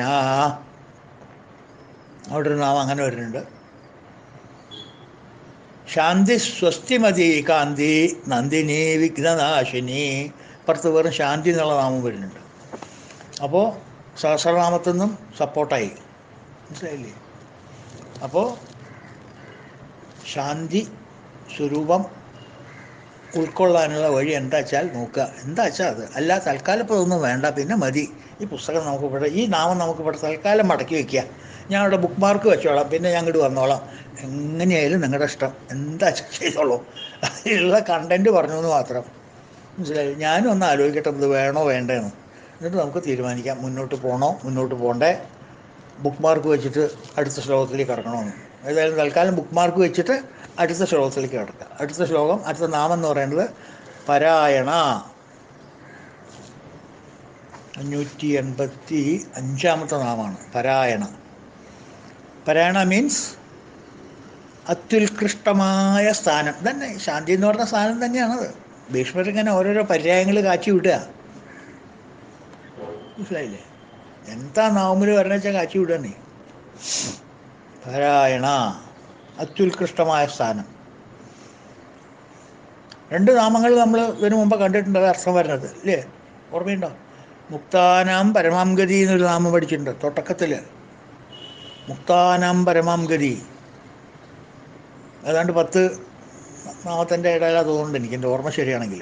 അവിടെ ഒരു നാമം അങ്ങനെ വരുന്നുണ്ട് ശാന്തി സ്വസ്തിമതി കാന്തി നന്ദിനി വിഘ്നനാശിനി പുറത്ത് വെറും ശാന്തി എന്നുള്ള നാമം വരുന്നുണ്ട് അപ്പോൾ സഹസ്രനാമത്തിൽ നിന്നും സപ്പോർട്ടായി മനസ്സിലായില്ലേ അപ്പോൾ ശാന്തി സ്വരൂപം ഉൾക്കൊള്ളാനുള്ള വഴി എന്താ വെച്ചാൽ നോക്കുക എന്താ വെച്ചാൽ അത് അല്ല തൽക്കാലം ഇപ്പോൾ ഒന്നും വേണ്ട പിന്നെ മതി ഈ പുസ്തകം നമുക്ക് ഇവിടെ ഈ നാമം നമുക്ക് ഇവിടെ തൽക്കാലം മടക്കി വയ്ക്കുക ഞാൻ അവിടെ ബുക്ക് മാർക്ക് വെച്ചോളാം പിന്നെ ഞാൻ ഇങ്ങോട്ട് വന്നോളാം എങ്ങനെയായാലും നിങ്ങളുടെ ഇഷ്ടം എന്താ വെച്ചാൽ ചെയ്തോളൂ അതിലുള്ള കണ്ടൻറ്റ് പറഞ്ഞു എന്ന് മാത്രം മനസ്സിലായി ഞാനും ഒന്ന് ആലോചിക്കട്ടെ ഇത് വേണോ വേണ്ടേന്ന് എന്നിട്ട് നമുക്ക് തീരുമാനിക്കാം മുന്നോട്ട് പോകണോ മുന്നോട്ട് പോകണ്ടേ ബുക്ക് മാർക്ക് വെച്ചിട്ട് അടുത്ത ശ്ലോകത്തിലേക്ക് കടക്കണമെന്ന് ഏതായാലും തൽക്കാലം ബുക്ക് മാർക്ക് വെച്ചിട്ട് അടുത്ത ശ്ലോകത്തിലേക്ക് കിടക്കുക അടുത്ത ശ്ലോകം അടുത്ത നാമം എന്ന് പറയുന്നത് പരായണ അഞ്ഞൂറ്റി എൺപത്തി അഞ്ചാമത്തെ നാമമാണ് പരായണ പരായണ മീൻസ് അത്യുത്കൃഷ്ടമായ സ്ഥാനം തന്നെ ശാന്തി എന്ന് പറഞ്ഞ സ്ഥാനം തന്നെയാണത് ഭീഷ്മർ ഇങ്ങനെ ഓരോരോ പര്യായങ്ങൾ കാച്ചി വിടുക മനസ്സിലായില്ലേ എന്താ നാവുമ്പിൽ വരണ വെച്ചാൽ കാച്ചി വിടുക നീ പാരായണ അത്യുത്കൃഷ്ടമായ സ്ഥാനം രണ്ട് നാമങ്ങൾ നമ്മൾ ഇതിനു മുമ്പ് കണ്ടിട്ടുണ്ട് അത് അർത്ഥം വരുന്നത് ഇല്ലേ ഓർമ്മയുണ്ടോ മുക്താനാം പരമാം ഗതി എന്നൊരു നാമം പഠിച്ചിട്ടുണ്ട് തുടക്കത്തിൽ മുക്താനാം പരമാം ഗതി ഏതാണ്ട് പത്ത് നാമത്തിൻ്റെ ഇടയിലാ തോന്നുന്നുണ്ട് എനിക്ക് എൻ്റെ ഓർമ്മ ശരിയാണെങ്കിൽ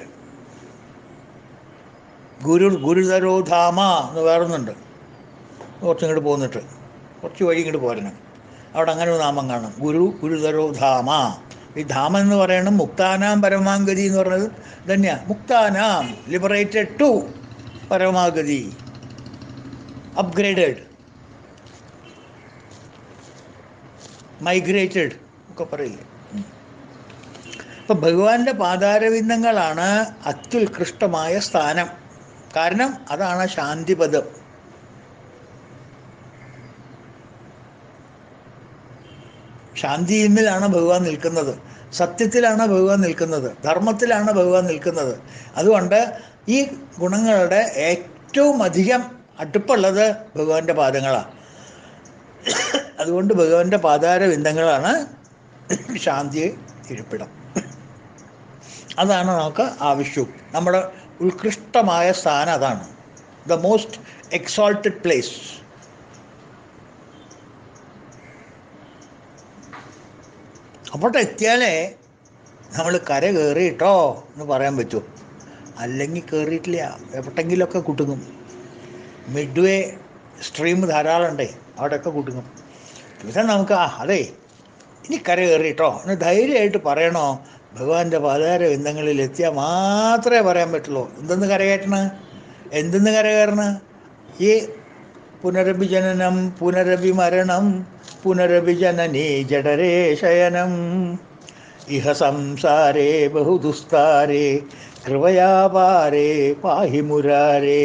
ഗുരു ഗുരുതരോധാമ എന്ന് വേറൊന്നുണ്ട് കുറച്ച് ഇങ്ങോട്ട് പോന്നിട്ട് കുറച്ച് വഴി ഇങ്ങോട്ട് പോരണം അവിടെ അങ്ങനെ ഒരു നാമം കാണും ഗുരു ഗുരുതരോ ധാമ ഈ ധാമം എന്ന് പറയുന്നത് മുക്താനാം പരമാഗതി എന്ന് പറയുന്നത് തന്നെയാണ് മുക്താനാം ലിബറേറ്റഡ് ടു പരമാഗതി അപ്ഗ്രേഡഡ് മൈഗ്രേറ്റഡ് ഒക്കെ പറയില്ലേ അപ്പം ഭഗവാന്റെ പാതാരവിന്ദങ്ങളാണ് അത്യുത്കൃഷ്ടമായ സ്ഥാനം കാരണം അതാണ് ശാന്തിപദം ശാന്തിയിന്മേലാണ് ഭഗവാൻ നിൽക്കുന്നത് സത്യത്തിലാണ് ഭഗവാൻ നിൽക്കുന്നത് ധർമ്മത്തിലാണ് ഭഗവാൻ നിൽക്കുന്നത് അതുകൊണ്ട് ഈ ഗുണങ്ങളുടെ ഏറ്റവും അധികം അടുപ്പുള്ളത് ഭഗവാന്റെ പാദങ്ങളാണ് അതുകൊണ്ട് ഭഗവാന്റെ പാതാര ബിന്ദങ്ങളാണ് ശാന്തി ഇരിപ്പിടം അതാണ് നമുക്ക് ആവശ്യവും നമ്മുടെ ഉത്കൃഷ്ടമായ സ്ഥാനം അതാണ് ദ മോസ്റ്റ് എക്സോൾട്ടഡ് പ്ലേസ് അപ്പോൾ എത്തിയാലേ നമ്മൾ കര കയറിയിട്ടോ എന്ന് പറയാൻ പറ്റുമോ അല്ലെങ്കിൽ കയറിയിട്ടില്ല എവിടെങ്കിലുമൊക്കെ കുട്ടുങ്ങും മിഡ് വേ സ്ട്രീം ധാരാളം ഉണ്ടേ അവിടെയൊക്കെ കുട്ടുങ്ങും പിന്നെ നമുക്ക് ആ അതെ ഇനി കര കയറിയിട്ടോ എന്ന് ധൈര്യമായിട്ട് പറയണോ ഭഗവാന്റെ പാതാര ബന്ധങ്ങളിൽ എത്തിയാൽ മാത്രമേ പറയാൻ പറ്റുള്ളൂ എന്തെന്ന് കരകയറ്റണ എന്തെന്ന് കരകയറണ ഈ പുനരഭിജനനം പുനരഭിമരണം പുനരഭിജനനീ ജഡരേ ശയനം ഇഹ സംസാരേ ബഹുദുസ്താരേ കൃപയാപാരേ പാഹി മുരാരേ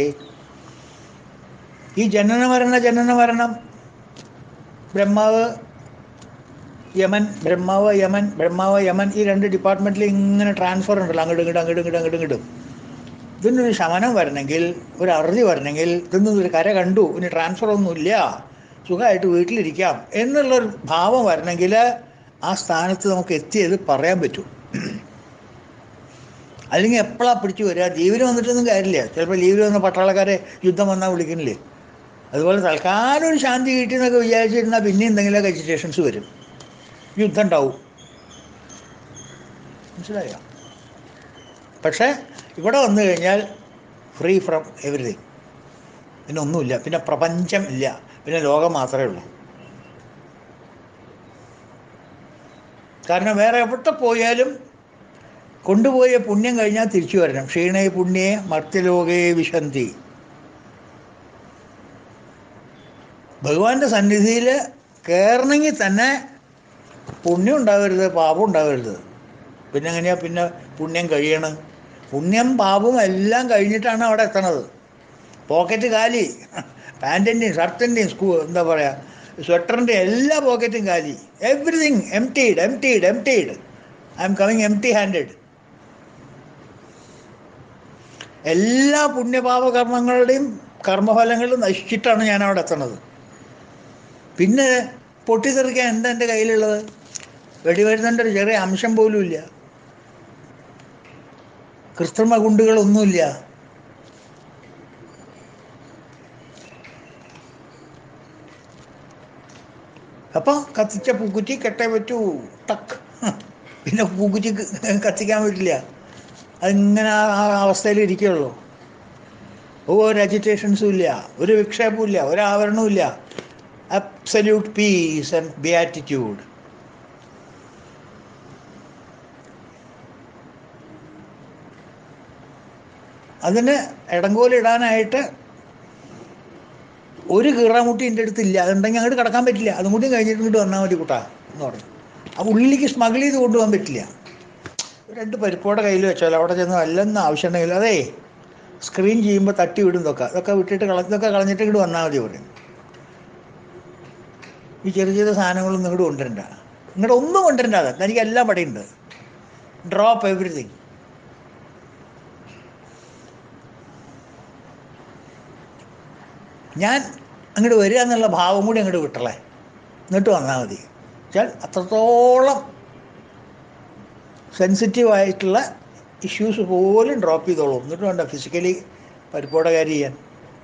ഈ ജനന മരണ ജനന മരണം ബ്രഹ്മാവ് യമൻ ബ്രഹ്മാവ് യമൻ ബ്രഹ്മാവ് യമൻ ഈ രണ്ട് ഡിപ്പാർട്ട്മെൻറ്റിൽ ഇങ്ങനെ ട്രാൻസ്ഫർ ഉണ്ടല്ലോ അങ്ങോട്ടും ഇങ്ങോട്ടും അങ്ങോട്ടും ഇങ്ങോട്ടും അങ്ങോട്ടും ഇങ്ങോട്ടും ഇതിനൊരു ശമനം വരണമെങ്കിൽ ഒരു അറുതി വരണമെങ്കിൽ ഇതൊന്നും ഒരു കര കണ്ടു ഇനി ട്രാൻസ്ഫർ ഒന്നുമില്ല സുഖമായിട്ട് വീട്ടിലിരിക്കാം എന്നുള്ളൊരു ഭാവം വരണമെങ്കിൽ ആ സ്ഥാനത്ത് നമുക്ക് എത്തിയത് പറയാൻ പറ്റും അല്ലെങ്കിൽ എപ്പോഴാണ് പിടിച്ചു വരിക ലീവിന് വന്നിട്ടൊന്നും കാര്യമില്ല ചിലപ്പോൾ ലീവിന് വന്ന പട്ടാളക്കാരെ യുദ്ധം വന്നാൽ വിളിക്കുന്നില്ലേ അതുപോലെ തൽക്കാലം ഒരു ശാന്തി കിട്ടി എന്നൊക്കെ വിചാരിച്ചിരുന്നാൽ പിന്നെ എന്തെങ്കിലുമൊക്കെ എജിറ്റേഷൻസ് വരും യുദ്ധം ഉണ്ടാവും മനസ്സിലായോ പക്ഷേ ഇവിടെ വന്നു കഴിഞ്ഞാൽ ഫ്രീ ഫ്രം എവറിഥിങ് പിന്നെ ഒന്നുമില്ല പിന്നെ പ്രപഞ്ചം ഇല്ല പിന്നെ ലോകം മാത്രമേ ഉള്ളൂ കാരണം വേറെ എവിടെ പോയാലും കൊണ്ടുപോയ പുണ്യം കഴിഞ്ഞാൽ തിരിച്ചു വരണം ക്ഷീണേ പുണ്യേ മർത്യലോകേ വിശന്തി ഭഗവാന്റെ സന്നിധിയിൽ കയറണമെങ്കിൽ തന്നെ പുണ്യം ഉണ്ടാവരുത് പാപം ഉണ്ടാവരുത് പിന്നെ എങ്ങനെയാ പിന്നെ പുണ്യം കഴിയണം പുണ്യം പാപവും എല്ലാം കഴിഞ്ഞിട്ടാണ് അവിടെ എത്തണത് പോക്കറ്റ് കാലി പാൻറ്റിൻ്റെയും ഷർട്ടിൻ്റെയും സ്കൂ എന്താ പറയുക സ്വെറ്ററിൻ്റെ എല്ലാ പോക്കറ്റും കാലി everything emptied emptied emptied I am coming empty handed എല്ലാ പുണ്യപാപ കർമ്മങ്ങളുടെയും കർമ്മഫലങ്ങളും നശിച്ചിട്ടാണ് ഞാൻ അവിടെ എത്തണത് പിന്നെ പൊട്ടിത്തെറിക്കാൻ എന്താ എൻ്റെ കയ്യിലുള്ളത് വെടിമരുന്നിൻ്റെ ഒരു ചെറിയ അംശം പോലും ഇല്ല കൃത്രിമ ഗുണ്ടുകളൊന്നുമില്ല അപ്പോൾ കത്തിച്ച പൂക്കുറ്റി കെട്ടേ പറ്റൂ ടക്ക് പിന്നെ പൂക്കുറ്റി കത്തിക്കാൻ പറ്റില്ല അതിങ്ങനെ ആ ആ അവസ്ഥയിൽ ഇരിക്കുകയുള്ളൂ ഒരു അജിറ്റേഷൻസും ഇല്ല ഒരു വിക്ഷേപവും ഇല്ല ഒരു ആവരണവും ഇല്ല അബ്സല്യൂട്ട് പീസ് ആൻഡ് ബിയാറ്റിറ്റ്യൂഡ് അതിന് ഇടങ്കോലിടാനായിട്ട് ഒരു കീറാമുട്ടി എൻ്റെ അടുത്തില്ല അതുണ്ടെങ്കിൽ അങ്ങോട്ട് കിടക്കാൻ പറ്റില്ല അതും കൂടി കഴിഞ്ഞിട്ട് ഇങ്ങോട്ട് വന്നാൽ മതി കുട്ടാ എന്ന് പറഞ്ഞു ആ ഉള്ളിലേക്ക് സ്മഗിൾ ചെയ്ത് കൊണ്ടുപോകാൻ പറ്റില്ല രണ്ട് പരിപ്പോടെ കയ്യിൽ വെച്ചാൽ അവിടെ ചെന്ന് വല്ലെന്ന് ആവശ്യമുണ്ടെങ്കിൽ അതേ സ്ക്രീൻ ചെയ്യുമ്പോൾ തട്ടി വിടും ഇതൊക്കെ ഇതൊക്കെ വിട്ടിട്ട് കള ഇതൊക്കെ കളഞ്ഞിട്ട് ഇങ്ങോട്ട് വന്നാൽ മതി പറയും ഈ ചെറിയ ചെറിയ സാധനങ്ങളൊന്നും ഇങ്ങോട്ട് കൊണ്ടുവരണ്ട ഇങ്ങോട്ട് ഒന്നും കൊണ്ടുവരണ്ട അത് എനിക്ക് എല്ലാം പടയുണ്ട് ഡ്രോപ്പ് എവറിഥിങ് ഞാൻ അങ്ങോട്ട് വരിക എന്നുള്ള ഭാവം കൂടി അങ്ങോട്ട് വിട്ടളേ എന്നിട്ട് വന്നാൽ മതി വെച്ചാൽ അത്രത്തോളം സെൻസിറ്റീവ് ആയിട്ടുള്ള ഇഷ്യൂസ് പോലും ഡ്രോപ്പ് ചെയ്തോളൂ എന്നിട്ട് വേണ്ട ഫിസിക്കലി പരിപ്പോടെ കാര്യം ചെയ്യാൻ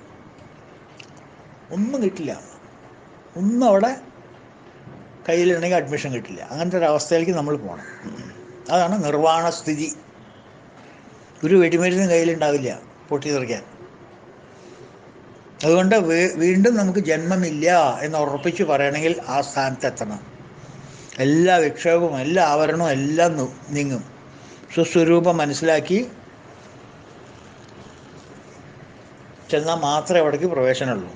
ഒന്നും കിട്ടില്ല ഒന്നും അവിടെ കയ്യിലുണ്ടെങ്കിൽ അഡ്മിഷൻ കിട്ടില്ല അങ്ങനത്തെ ഒരു അവസ്ഥയിലേക്ക് നമ്മൾ പോകണം അതാണ് നിർവ്വാണ സ്ഥിതി ഒരു വെടിമരുന്നും കയ്യിലുണ്ടാവില്ല പൊട്ടിത്തെറിക്കാൻ അതുകൊണ്ട് വീ- വീണ്ടും നമുക്ക് ജന്മമില്ല എന്ന് ഉറപ്പിച്ച് പറയണമെങ്കിൽ ആ സ്ഥാനത്ത് എത്തണം എല്ലാ വിക്ഷേപവും എല്ലാ ആവരണവും എല്ലാം നി- നീങ്ങും സ്വസ്വരൂപം മനസ്സിലാക്കി ചെന്നാൽ മാത്രമേ അവിടേക്ക് പ്രവേശനമുള്ളൂ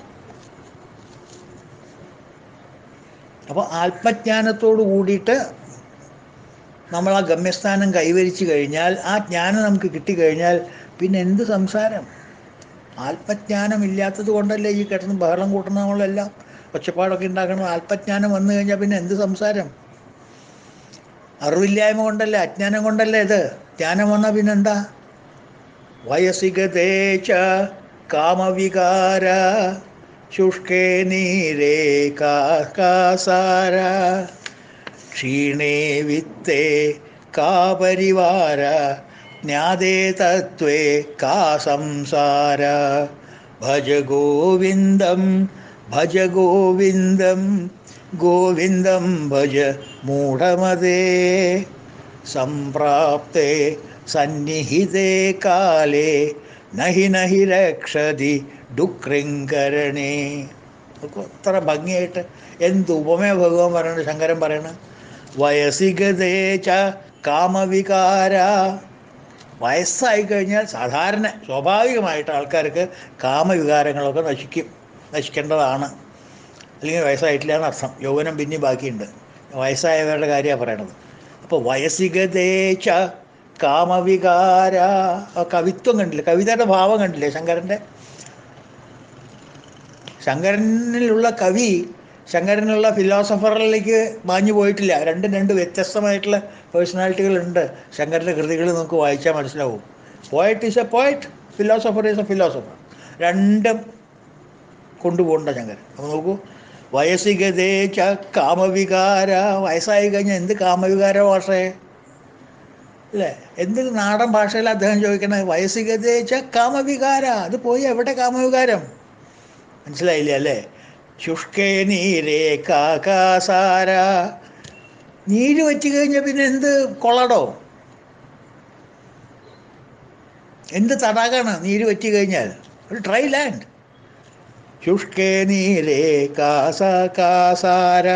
അപ്പോൾ ആത്മജ്ഞാനത്തോട് കൂടിയിട്ട് നമ്മൾ ആ ഗമ്യസ്ഥാനം കൈവരിച്ചു കഴിഞ്ഞാൽ ആ ജ്ഞാനം നമുക്ക് കിട്ടിക്കഴിഞ്ഞാൽ പിന്നെ എന്ത് സംസാരം ആത്മജ്ഞാനം ഇല്ലാത്തത് കൊണ്ടല്ലേ ഈ കിടന്ന് ബഹളം കൂട്ടുന്ന നമ്മളെല്ലാം ഒച്ചപ്പാടൊക്കെ ഉണ്ടാക്കണം ആത്മജ്ഞാനം വന്നു കഴിഞ്ഞാൽ പിന്നെ എന്ത് സംസാരം അറിവില്ലായ്മ കൊണ്ടല്ലേ അജ്ഞാനം കൊണ്ടല്ലേ ഇത് ജ്ഞാനം വന്നാൽ പിന്നെന്താ വയസികതേച്ച കാമവികാര ശുഷ്കേ നീരേ കാസാര ക്ഷീണേ വിത്തേ കാ പരിവാര ജ്ഞാതേ തത്വേ കാ സംസാര ഭജ ഗോവിന്ദം ഭജ ഗോവിന്ദം ഗോവിന്ദം ഭജ മൂഢമതേ സംപ്രാപ്തേ സന്നിഹിതേ കാലേ നഹി നഹി രക്ഷതി ഡുക്രിങ്കരണേ ഒക്കെ അത്ര ഭംഗിയായിട്ട് എന്ത് ഉപമയ ഭഗവാൻ പറയണത് ശങ്കരൻ പറയണത് വയസികതേ ച കാമവികാര വയസ്സായി കഴിഞ്ഞാൽ സാധാരണ സ്വാഭാവികമായിട്ട് ആൾക്കാർക്ക് കാമവികാരങ്ങളൊക്കെ നശിക്കും നശിക്കേണ്ടതാണ് അല്ലെങ്കിൽ വയസ്സായിട്ടില്ല എന്നർത്ഥം യൗവനം പിന്നെ ബാക്കിയുണ്ട് വയസ്സായവരുടെ കാര്യമാണ് പറയണത് അപ്പോൾ വയസ്സികതേച്ച കാമവികാര ആ കവിത്വം കണ്ടില്ലേ കവിതയുടെ ഭാവം കണ്ടില്ലേ ശങ്കരൻ്റെ ശങ്കരനിലുള്ള കവി ശങ്കരനുള്ള ഫിലോസഫറിലേക്ക് മാഞ്ഞു പോയിട്ടില്ല രണ്ടും രണ്ട് വ്യത്യസ്തമായിട്ടുള്ള പേഴ്സണാലിറ്റികളുണ്ട് ശങ്കരൻ്റെ കൃതികൾ നമുക്ക് വായിച്ചാൽ മനസ്സിലാവും poet is a poet philosopher is a philosopher രണ്ടും കൊണ്ടുപോകണ്ട ശങ്കരൻ അപ്പോൾ നോക്കൂ വയസ്സികതേ ച കാമവികാര വയസ്സായി കഴിഞ്ഞാൽ എന്ത് കാമവികാര ഭാഷയെ അല്ലേ എന്ത് നാടൻ ഭാഷയിൽ അദ്ദേഹം ചോദിക്കണത് വയസ്സികതേ ച കാമവികാര അത് പോയി എവിടെ കാമവികാരം മനസ്സിലായില്ല അല്ലേ ശുഷ്കേ നീരേ കാകാസാര നീര് വറ്റി കഴിഞ്ഞാൽ പിന്നെ എന്ത് കൊള്ളടോ എന്ത് തടാകാണ് നീര് വറ്റി കഴിഞ്ഞാൽ ഒരു ഡ്രൈ ലാൻഡ് ശുഷ്കേ നീരേ കാസ കാസാര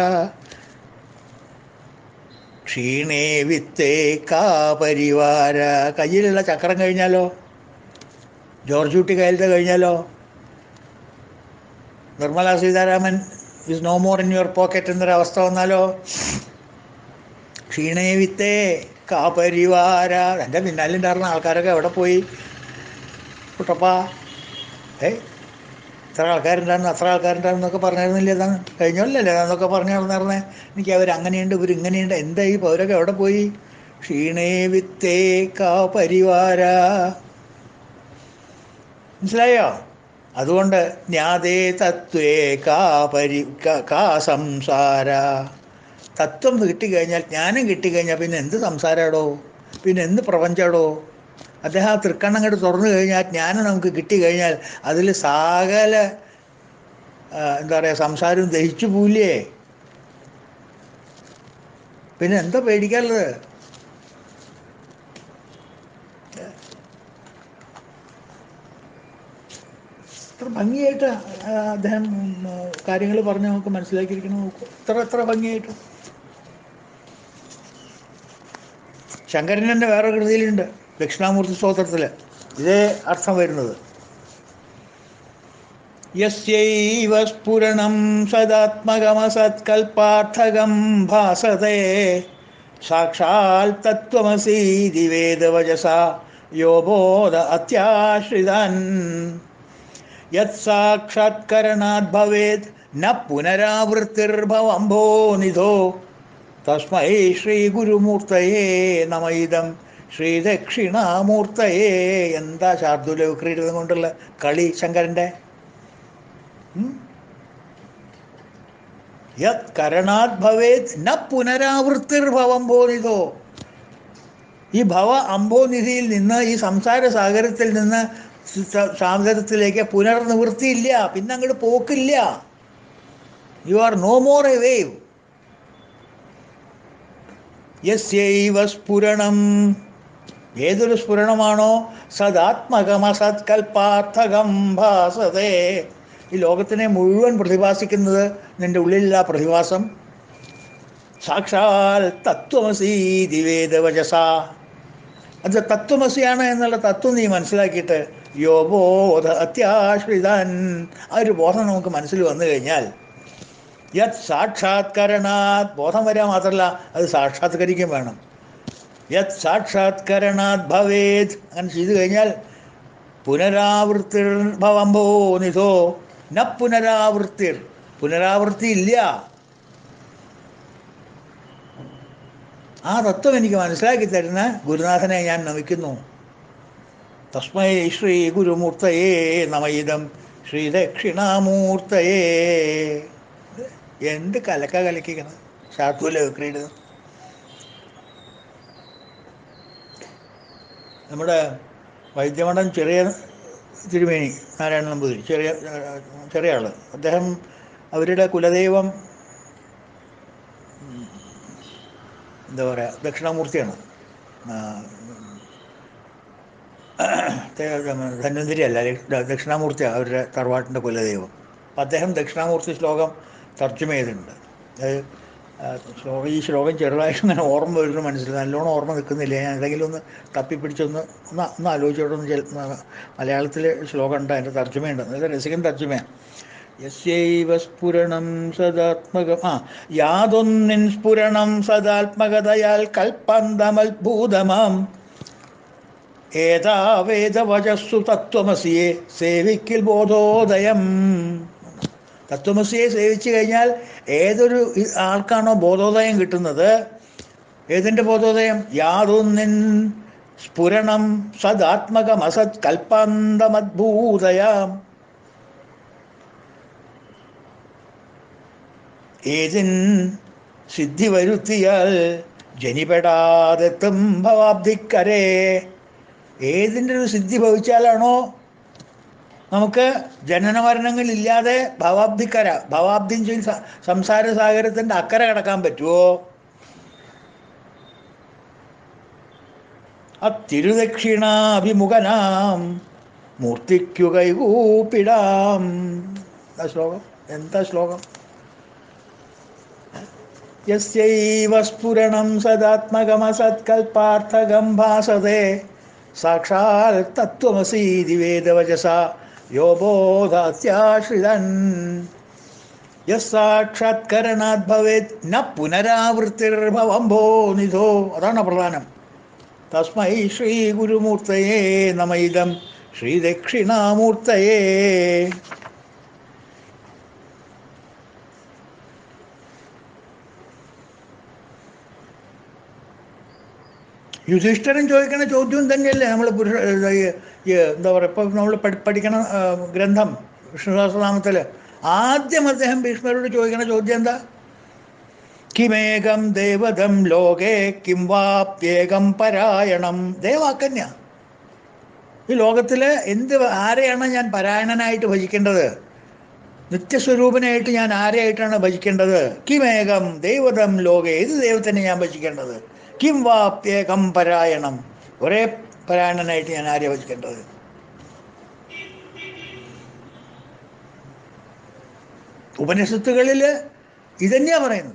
ക്ഷീണേ വിത്തേ കാ പരിവാര കയ്യിലുള്ള ചക്രം കഴിഞ്ഞാലോ ജോർജ് കുട്ടി കയ്യിലത്തെ കഴിഞ്ഞാലോ Nirmala Sitharaman is no more in your pocket എന്നൊരവസ്ഥ വന്നാലോ ക്ഷീണേ വിത്തേ കാ പരിവാര എൻ്റെ പിന്നാലുണ്ടായിരുന്ന ആൾക്കാരൊക്കെ എവിടെ പോയി കുട്ടപ്പാ ഏയ് ഇത്ര ആൾക്കാരുണ്ടായിരുന്നു അത്ര ആൾക്കാരുണ്ടായിരുന്നൊക്കെ പറഞ്ഞിരുന്നില്ല അതാണ് കഴിഞ്ഞല്ലേ അതൊക്കെ പറഞ്ഞു നടന്നിരുന്നേ എനിക്ക് അവർ അങ്ങനെയുണ്ട് ഇവർ ഇങ്ങനെയുണ്ട് എന്താ ഈ പൗരൊക്കെ എവിടെ പോയി ക്ഷീണേ വിത്തേ കാ പരിവാര മനസ്സിലായോ അതുകൊണ്ട് ജ്ഞാതേ തത്വേ കാ പരി കാ- കാ സംസാര തത്വം കിട്ടിക്കഴിഞ്ഞാൽ ജ്ഞാനം കിട്ടിക്കഴിഞ്ഞാൽ പിന്നെ എന്ത് സംസാരമാടോ പിന്നെ എന്ത് പ്രപഞ്ചമാടോ അദ്ദേഹം ആ തൃക്കണ്ണം കണ്ട് തുറന്നു കഴിഞ്ഞാൽ ജ്ഞാനം നമുക്ക് കിട്ടിക്കഴിഞ്ഞാൽ അതിൽ സകല ആ, എന്താ പറയുക സംസാരവും ദഹിച്ചു പോയില്ലേ പിന്നെ എന്താ പേടിക്കാനുള്ളത് ഇത്ര ഭംഗിയായിട്ട് ആ, അദ്ദേഹം കാര്യങ്ങൾ പറഞ്ഞ് നമുക്ക് മനസ്സിലാക്കിയിരിക്കണം നോക്കൂ ഇത്ര എത്ര ഭംഗിയായിട്ട് ശങ്കരൻ തന്നെ വേറെ കൃതിയിലുണ്ട് ദക്ഷിണാമൂർത്തി സ്തോത്രത്തിൽ ഇതേ അർത്ഥം വരുന്നത് യസ്യൈവ സ്ഫുരണം സദാത്മകമസത്കൽപ്പാർത്ഥകം ഭാസതേ സാക്ഷാൽ തത്വമസീതി വേദവചസ യോബോധ അത്യാശ്രിതൻ യത് സാക്ഷാത്കരണാത് ഭവേത് ന പുനരാവൃത്തിർഭവംഭോ നിധോ തസ്മൈ ശ്രീ ഗുരുമൂർത്തയേ നമയിതം ശ്രീ ദക്ഷിണാമൂർത്തയേ എന്താ ശാർദുല വിക്രീഡിതം കൊണ്ടുള്ള കളി ശങ്കരൻ്റെ ഉം? യത് കരണാത് ഭവേത് ന പുനരാവൃത്തിർഭവംഭോനിധോ ഈ ഭവ അംബോനിധിയിൽ നിന്ന് ഈ സംസാര സാഗരത്തിൽ നിന്ന് സ- സാഗരത്തിലേക്ക് പുനർനിവൃത്തിയില്ല പിന്നെ അങ്ങോട്ട് പോക്കില്ല you are no more a wave യസ്യൈവ സ്ഫുരണം ഏതൊരു സ്ഫുരണമാണോ സദാത്മകമസത്കൽപ്പാർത്ഥകം ഭാസതേ ഈ ലോകത്തിനെ മുഴുവൻ പ്രതിഭാസിക്കുന്നത് നിന്റെ ഉള്ളിലുള്ള ആ പ്രതിഭാസം സാക്ഷാൽ തത്വമസീതി വേദവചസ അത് തത്വമസിയാണ് എന്നുള്ള തത്വം നീ മനസ്സിലാക്കിയിട്ട് യോബോധ അത്യാശ്രിതൻ ആ ഒരു ബോധം നമുക്ക് മനസ്സിൽ വന്നു കഴിഞ്ഞാൽ യത് സാക്ഷാത്കരണാത് ബോധം വരിക മാത്രമല്ല അത് സാക്ഷാത്കരിക്കും വേണം യത് സാക്ഷാത്കരണാത് ഭവേത് അങ്ങനെ ചെയ്തു കഴിഞ്ഞാൽ പുനരാവൃത്തിർ ഭവംഭോ നിധോ ന പുനരാവൃത്തിർ പുനരാവൃത്തി ഇല്ല ആ തത്വം എനിക്ക് മനസ്സിലാക്കി തരുന്ന ഗുരുനാഥനെ ഞാൻ നമിക്കുന്നു തസ്മൈ ശ്രീ ഗുരുമൂർത്തയേ നമയിതം ശ്രീദക്ഷിണാമൂർത്തയേ എന്ത് കലക്ക കലക്കിക്കണം ഷാത്തൂല ക്രീഡ് നമ്മുടെ വൈദ്യമഠം ചെറിയ തിരുമേനി നാരായണ നമ്പൂതിരി ചെറിയ ചെറിയ ആള് അദ്ദേഹം അവരുടെ കുലദൈവം ഉം, എന്താ പറയുക ദക്ഷിണാമൂർത്തിയാണ് ആ, തേ- ധന്വന്തിരി അല്ല ദ- ദക്ഷിണാമൂർത്തിയാണ് അവരുടെ തറവാട്ടിൻ്റെ കുലദൈവം അപ്പം അദ്ദേഹം ദക്ഷിണാമൂർത്തി ശ്ലോകം തർജ്ജമ ചെയ്തിട്ടുണ്ട് അത് ആ, ശ്ലോകം ഈ ശ്ലോകം ചെറുതായിട്ട് ഇങ്ങനെ ഓർമ്മ വരുന്നു മനസ്സിലായി നല്ലോണം ഓർമ്മ നിൽക്കുന്നില്ല ഞാൻ എന്തെങ്കിലും ഒന്ന് തപ്പിപ്പിടിച്ചൊന്ന് ഒന്ന് ഒന്ന് ആലോചിച്ചോട്ടൊന്ന് ചെൽ മലയാളത്തിൽ ശ്ലോകം ഉണ്ട് അതിൻ്റെ തർജ്ജമയുണ്ട് അത് രസികൻ തർജ്ജമയാണ് യസ്യൈവ സ്ഫുരണം സദാത്മക ആ യാതൊന്നിൻ സ്ഫുരണം സദാത്മകതയാൽ കൽപ്പന്തമത്ഭൂതമാം ഏതാവേദവചസ്സു തത്വമസിയെ സേവിക്കിൽ ബോധോദയം തത്വമസിയെ സേവിച്ചു കഴിഞ്ഞാൽ ഏതൊരു ഇ- ആൾക്കാണോ ബോധോദയം കിട്ടുന്നത് ഏതിൻ്റെ ബോധോദയം യാതൊന്നിൻ സ്ഫുരണം സദാത്മകമസത് കൽപ്പാന്തമദ്ഭൂതയാം ഏതിൻ സിദ്ധി വരുത്തിയാൽ ജനിപ്പെടാതെത്തും ഭവാബ്ധിക്കരേ ഏതിൻ്റെ ഒരു സിദ്ധി ഭവിച്ചാലാണോ നമുക്ക് ജനന മരണങ്ങളില്ലാതെ ഭവാബ്ധിക്കര ഭവാബ്ദി എന്ന് വെച്ചാൽ സ- സംസാര സാഗരത്തിൻ്റെ അക്കരെ കടക്കാൻ പറ്റുമോ അത്തിരുദക്ഷിണാഭിമുഖനാം മൂർത്തിക്കു കൈകൂപ്പിടാം എന്താ ശ്ലോകം എന്താ ശ്ലോകം യസ്യൈവ സ്ഫുരണം സദാത്മകമസത്കൽപ്പാർത്ഥകം ഭാസത്തെ സാക്ഷാൽ തത്വമസീതി വേദവചസ യോബോധാത്യാശ്രിതൻ യസാക്ഷാത്കരണാത് ഭവേത് ന പുനരാവൃത്തിർഭവംഭോ നിധോ അതാണ് പ്രധാനം തസ്മൈ ശ്രീ ഗുരുമൂർത്തയേ നമയിതം ശ്രീദക്ഷിണാമൂർത്തയേ യുധിഷ്ഠിരൻ ചോദിക്കുന്ന ചോദ്യം തന്നെയല്ലേ നമ്മൾ പുരുഷ ഈ ഈ എന്താ പറയുക ഇപ്പം നമ്മൾ പഠിക്കണ ആ, ഗ്രന്ഥം വിഷ്ണു സഹസ്രനാമത്തിൽ ആദ്യം അദ്ദേഹം ഭീഷ്മരോട് ചോദിക്കുന്ന ചോദ്യം എന്താ കിമേകം ദേവതം ലോകേ കിം വാപ്യേകം പരായണം ദേവാക്കന്യ ഈ ലോകത്തിൽ എന്ത് ആരെയാണ് ഞാൻ പരായണനായിട്ട് ഭജിക്കേണ്ടത് നിത്യസ്വരൂപനായിട്ട് ഞാൻ ആരെയായിട്ടാണ് ഭജിക്കേണ്ടത് കിമേകം ദൈവതം ലോകെ ഏത് ദൈവത്തിനെ ഞാൻ ഭജിക്കേണ്ടത് കിം വാപ്യേകം പരായണം ഒരേ പരായണനായിട്ട് ഞാൻ ആരെയാണ് ഭജിക്കേണ്ടത് ഉപനിഷത്തുകളിൽ ഇതന്നെയാ പറയുന്നത്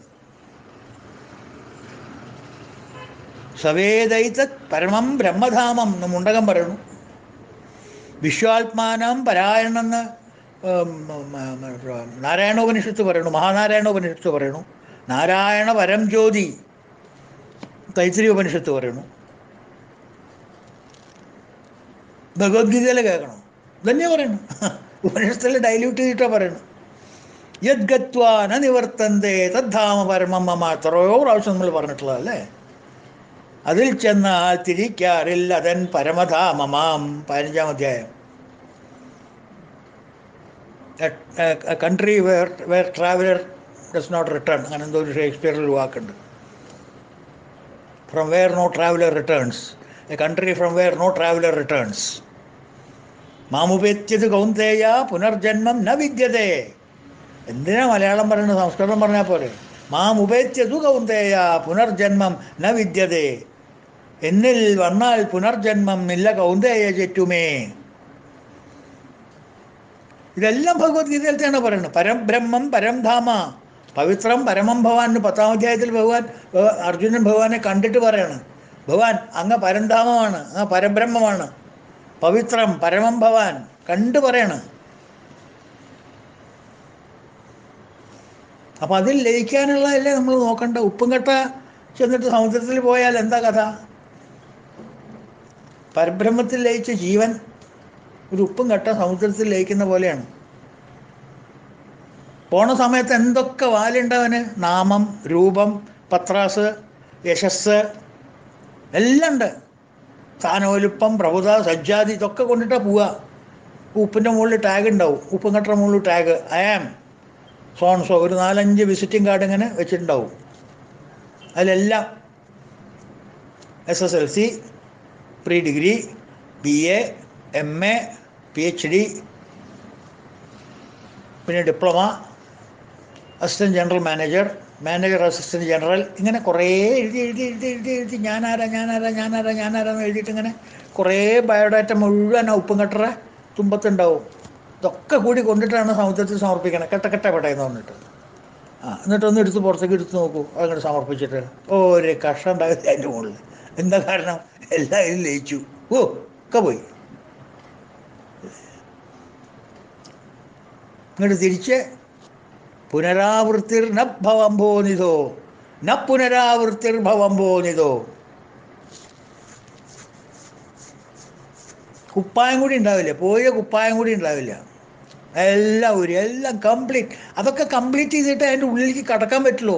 സവേദൈത പരമം ബ്രഹ്മധാമം എന്ന് മുണ്ടകം പറയുന്നു വിശ്വാത്മാനം പരായണെന്ന് ഉം, ഉം, ഉം, നാരായണോപനിഷത്ത് പറയുന്നു മഹാനാരായണോപനിഷത്ത് പറയുന്നു നാരായണ പരം ജ്യോതി തൈത്തിരി ഉപനിഷത്ത് പറയുന്നു ഭഗവത്ഗീതയിൽ കേൾക്കണം ഇതന്നെ പറയണം ഉപനിഷത്തിൽ ഡൈല്യൂട്ട് ചെയ്തിട്ടാ പറയണം യദ്ഗത്വാ ന നിവർത്തന്തേ തദ്ധാമ പരമം മമ എത്രയോ പ്രാവശ്യം നമ്മൾ പറഞ്ഞിട്ടുള്ളതല്ലേ അതിൽ ചെന്നാൽ തിരിക്കാറില്ല അതൻ പരമധാമമാം പതിനഞ്ചാം അധ്യായം country where where traveller does not return അങ്ങനെ എന്തോ ഒരു ഷേക്സ്പിയറിൽ ഒരു വാക്കുണ്ട് from where no traveller returns a country from where no traveller returns മാമുപേത്യത് കൗന്തേയ പുനർജന്മം ന വിദ്യതേ എന്തിനാ മലയാളം പറയുന്നത് സംസ്കൃതം പറഞ്ഞാൽ പോലെ മാം ഉപേത്യതു കൗന്തേയ പുനർജന്മം ന വിദ്യതേ എന്നിൽ വന്നാൽ പുനർജന്മം ഇല്ല കൗന്തേയ ചുറ്റുമേ ഇതെല്ലാം ഭഗവത്ഗീതയിലത്തെയാണ് പറയുന്നത് പരബ്രഹ്മം പരംധാമ പവിത്രം പരമം ഭവാൻ എന്ന് പത്താം അധ്യായത്തിൽ ഭഗവാൻ ഭഗ- അർജുനൻ ഭഗവാനെ കണ്ടിട്ട് പറയാണ് ഭഗവാൻ അങ്ങ് പരംധാമമാണ് അങ്ങ് പരബ്രഹ്മമാണ് പവിത്രം പരമം ഭവാൻ കണ്ടു പറയാണ് അപ്പം അതിൽ ലയിക്കാനുള്ളതല്ലേ നമ്മൾ നോക്കണ്ട ഉപ്പും കട്ട ചെന്നിട്ട് സമുദ്രത്തിൽ പോയാൽ എന്താ കഥ പരബ്രഹ്മത്തിൽ ലയിച്ച ജീവൻ ഒരു ഉപ്പും കട്ട സമുദ്രത്തിൽ ലയിക്കുന്ന പോലെയാണ് പോണ സമയത്ത് എന്തൊക്കെ വാലുണ്ടവന് നാമം രൂപം പത്രാസ് യശസ് എല്ലാം ഉണ്ട് സ്ഥാനോലുപ്പം പ്രഭുത സജ്ജാതി ഇതൊക്കെ കൊണ്ടിട്ടാ പോവുക ഉപ്പിൻ്റെ മുകളിൽ ടാഗ് ഉണ്ടാവും ഉപ്പും കട്ടറ മുകളിൽ tag I am so and so ഒരു നാലഞ്ച് വിസിറ്റിംഗ് കാർഡ് ഇങ്ങനെ വെച്ചിട്ടുണ്ടാവും അതിലെല്ലാം S S L C pre degree B A M A P H D പിന്നെ diploma assistant general manager manager assistant general ഇങ്ങനെ കുറേ എഴുതി എഴുതി എഴുതി എഴുതി എഴുതി ഞാനാരാ ഞാനാരാ ഞാനാരാ ഞാനാരാന്ന് എഴുതിയിട്ട് ഇങ്ങനെ കുറേ ബയോഡാറ്റ മുഴുവൻ ആ ഉപ്പും കട്ടറ തുമ്പത്തുണ്ടാവും ഇതൊക്കെ കൂടി കൊണ്ടിട്ടാണ് സമുദ്രത്തിൽ സമർപ്പിക്കണം കെട്ട കെട്ട പെട്ടയെന്ന് പറഞ്ഞിട്ട് ആ എന്നിട്ടൊന്ന് എടുത്ത് പുറത്തേക്ക് എടുത്ത് നോക്കൂ അതങ്ങോട്ട് സമർപ്പിച്ചിട്ട് ഒരു കഷ്ടം ഉണ്ടാകില്ല അതിൻ്റെ മുകളിൽ എന്താ കാരണം എല്ലാം ഇതിൽ ലയിച്ചു ഓ ഒക്കെ പോയി ഇങ്ങോട്ട് തിരിച്ച് പുനരാവൃത്തിർ ന ഭവംഭോനിതോ ന പുനരാവൃത്തിർ ഭവംഭോനിതോ കുപ്പായം കൂടി ഉണ്ടാവില്ല പോയ കുപ്പായം കൂടി ഉണ്ടാവില്ല എല്ലാം ഒരു എല്ലാം കംപ്ലീറ്റ് അതൊക്കെ കംപ്ലീറ്റ് ചെയ്തിട്ട് അതിൻ്റെ ഉള്ളിലേക്ക് കടക്കാൻ പറ്റുള്ളൂ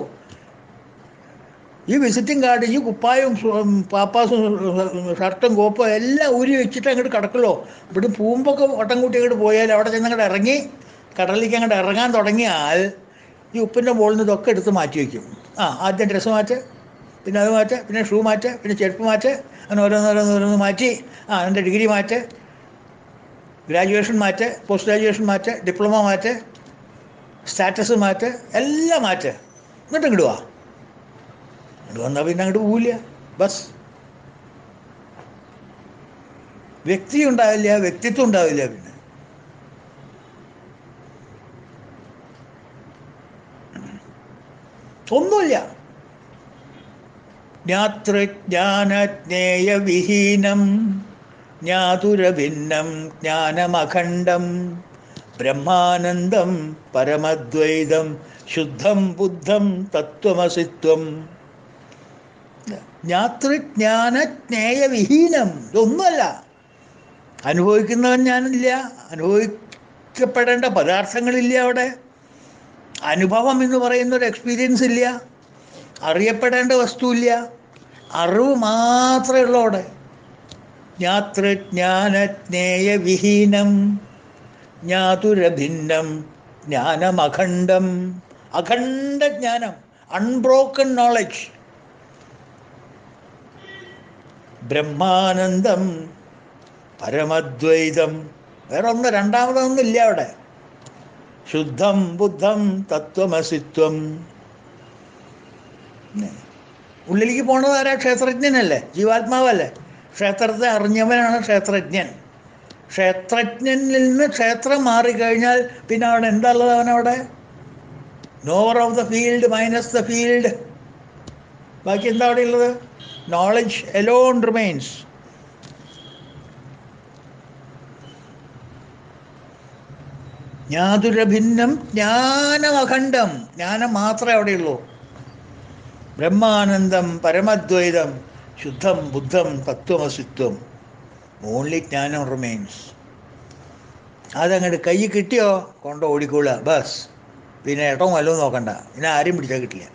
ഈ വിസിറ്റിംഗ് കാർഡ് ഈ കുപ്പായും സു- പാപ്പാസും ഷർട്ടും കോപ്പും എല്ലാം ഊരി വെച്ചിട്ട് അങ്ങോട്ട് കിടക്കുള്ളൂ ഇവിടെ പൂമ്പൊക്കെ വട്ടം കൂട്ടി അങ്ങോട്ട് പോയാൽ അവിടെ ചെന്ന് അങ്ങോട്ട് ഇറങ്ങി കടലിലേക്ക് അങ്ങോട്ട് ഇറങ്ങാൻ തുടങ്ങിയാൽ ഈ ഉപ്പിൻ്റെ മുകളിൽ നിന്ന് ഇതൊക്കെ എടുത്ത് മാറ്റി വയ്ക്കും ആ ആദ്യം ഡ്രസ്സ് മാറ്റ് പിന്നെ അത് മാറ്റ് പിന്നെ ഷൂ മാറ്റ് പിന്നെ ചെരുപ്പ് മാറ്റ് അങ്ങനെ ഓരോന്നോരോന്ന് ഓരോന്ന് മാറ്റി ആ എൻ്റെ ഡിഗ്രി മാറ്റ് ഗ്രാജുവേഷൻ മാറ്റ് പോസ്റ്റ് ഗ്രാജുവേഷൻ മാറ്റ് ഡിപ്ലോമ മാറ്റ് സ്റ്റാറ്റസ് മാറ്റ് എല്ലാം മാറ്റ് എന്നിട്ട് ഇങ്ങോട്ട് വാ ഇങ്ങോട്ട് വന്നാൽ പിന്നെ അങ്ങോട്ട് പോവില്ല ബസ് വ്യക്തി ഉണ്ടാവില്ല വ്യക്തിത്വം ഉണ്ടാവില്ല പിന്നെ ഒന്നുമില്ല ജ്ഞാതൃജ്ഞാനജ്ഞേയവിഹീനം ജ്ഞാതുരഭിന്നം ജ്ഞാനമഖണ്ഡം ബ്രഹ്മാനന്ദം പരമദ്വൈതം ശുദ്ധം ബുദ്ധം തത്വമസിത്വം ജ്ഞാതൃജ്ഞാനജ്ഞേയവിഹീനം ഇതൊന്നുമല്ല അനുഭവിക്കുന്നവൻ ഞാനില്ല അനുഭവിക്കപ്പെടേണ്ട പദാർത്ഥങ്ങളില്ല അവിടെ അനുഭവം എന്ന് പറയുന്ന ഒരു എക്സ്പീരിയൻസ് ഇല്ല അറിയപ്പെടേണ്ട വസ്തുവില്ല അറിവ് മാത്രമേ ഉള്ളൂ അവിടെ ജ്ഞാതൃജ്ഞാനജ്ഞേയവിഹീനം ജ്ഞാതുരഭിന്നം ജ്ഞാനമഖണ്ഡം അഖണ്ഡ ജ്ഞാനം അൺബ്രോക്കൺ നോളജ് ബ്രഹ്മാനന്ദം പരമദ്വൈതം വേറെ ഒന്ന് രണ്ടാമതൊന്നും ഇല്ല അവിടെ ശുദ്ധം ബുദ്ധം തത്വമസിത്വം ഉള്ളിലേക്ക് പോണത് ആരാ ക്ഷേത്രജ്ഞനല്ലേ ജീവാത്മാവല്ലേ ക്ഷേത്രത്തെ അറിഞ്ഞവനാണ് ക്ഷേത്രജ്ഞൻ ക്ഷേത്രജ്ഞനിൽ നിന്ന് ക്ഷേത്രം മാറിക്കഴിഞ്ഞാൽ പിന്നെ അവിടെ എന്താ ഉള്ളത് അവനവിടെ knower of the field minus the field ബാക്കി എന്താ അവിടെ ഉള്ളത് നോളജ് എലോൺ റിമൈൻസ് ജ്ഞാതുരഭിന്നം ജ്ഞാനമഖണ്ഡം ജ്ഞാനം മാത്രമേ അവിടെയുള്ളൂ ബ്രഹ്മാനന്ദം പരമദ്വൈതം ശുദ്ധം ബുദ്ധം തത്വമസിത്വം ഓൺലി ജ്ഞാനം റിമൈൻസ് അതങ്ങോട്ട് കൈ കിട്ടിയോ കൊണ്ട് ഓടിക്കോളുക ബസ് പിന്നെ ഏട്ടോ വല്ലതും നോക്കണ്ട പിന്നെ ആരെയും പിടിച്ചാൽ കിട്ടില്ല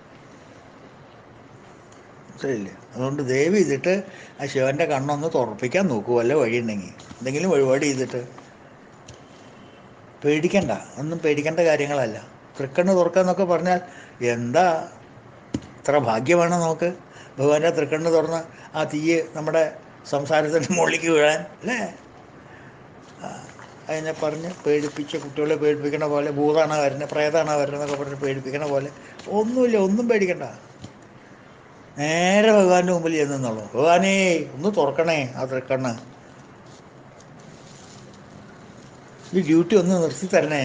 ശരിയില്ല അതുകൊണ്ട് ദയവ് ചെയ്തിട്ട് ആ ശിവൻ്റെ കണ്ണൊന്ന് തുറപ്പിക്കാൻ നോക്കൂ വല്ല വഴിയുണ്ടെങ്കിൽ എന്തെങ്കിലും വഴിപാട് ചെയ്തിട്ട് പേടിക്കണ്ട ഒന്നും പേടിക്കേണ്ട കാര്യങ്ങളല്ല തൃക്കണ്ണ് തുറക്കാന്നൊക്കെ പറഞ്ഞാൽ എന്താ ഇത്ര ഭാഗ്യമാണ് നമുക്ക് ഭഗവാന്റെ തൃക്കണ്ണ് തുറന്ന് ആ തീയ് നമ്മുടെ സംസാരത്തിൻ്റെ മുകളിലേക്ക് വീഴാൻ അല്ലേ ആ, അതിനെ പറഞ്ഞ് പേടിപ്പിച്ച് കുട്ടികളെ പേടിപ്പിക്കണ പോലെ ഭൂതാണോ വരുന്നത് പ്രേതാണോ വരുന്നതൊക്കെ പറഞ്ഞ് പേടിപ്പിക്കണ പോലെ ഒന്നുമില്ല ഒന്നും പേടിക്കണ്ട നേരെ ഭഗവാന്റെ മുമ്പിൽ ചെന്നുള്ളൂ ഭഗവാനേ ഒന്ന് തുറക്കണേ ആ തൃക്കണ്ണ് ഈ ഡ്യൂട്ടി ഒന്ന് നിർത്തി തരണേ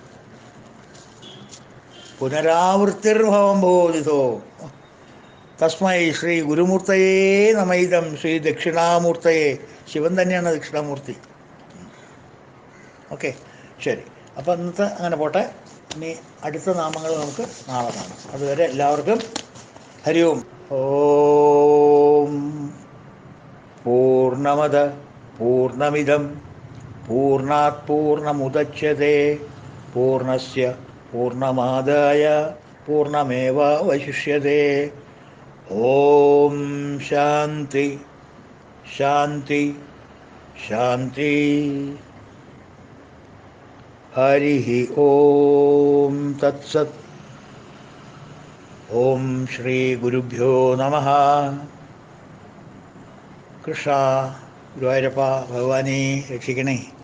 പുനരാവൃത്തിർഭവം ബോധിതോ തസ്മൈ ശ്രീ ഗുരുമൂർത്തയേ നമൈതം ശ്രീ ദക്ഷിണാമൂർത്തയെ ശിവൻ തന്നെയാണ് ദക്ഷിണാമൂർത്തി ഓക്കെ ശരി അപ്പോൾ ഇന്നത്തെ അങ്ങനെ പോട്ടെ ഇനി അടുത്ത നാമങ്ങൾ നമുക്ക് നാളെ കാണാം അതുവരെ എല്ലാവർക്കും ഹരി ഓം ഓം പൂർണ്ണമത പൂർണ്ണമിതം പൂർണ്ണാത് പൂർണ്ണമുദച്യത്തെ പൂർണ്ണസ്യ പൂർണ്ണമാദായ പൂർണ്ണമേവാവശിഷ്യത്തെ ഓം ശാന്തി ശാന്തി ശാന്തി ഹരി ഓം തത്സത് ഓം ശ്രീ ഗുരുഭ്യോ നമ കൃഷ്ണ ഗുരുവായൂരപ്പ ഭഗവാനെ രക്ഷിക്കണേ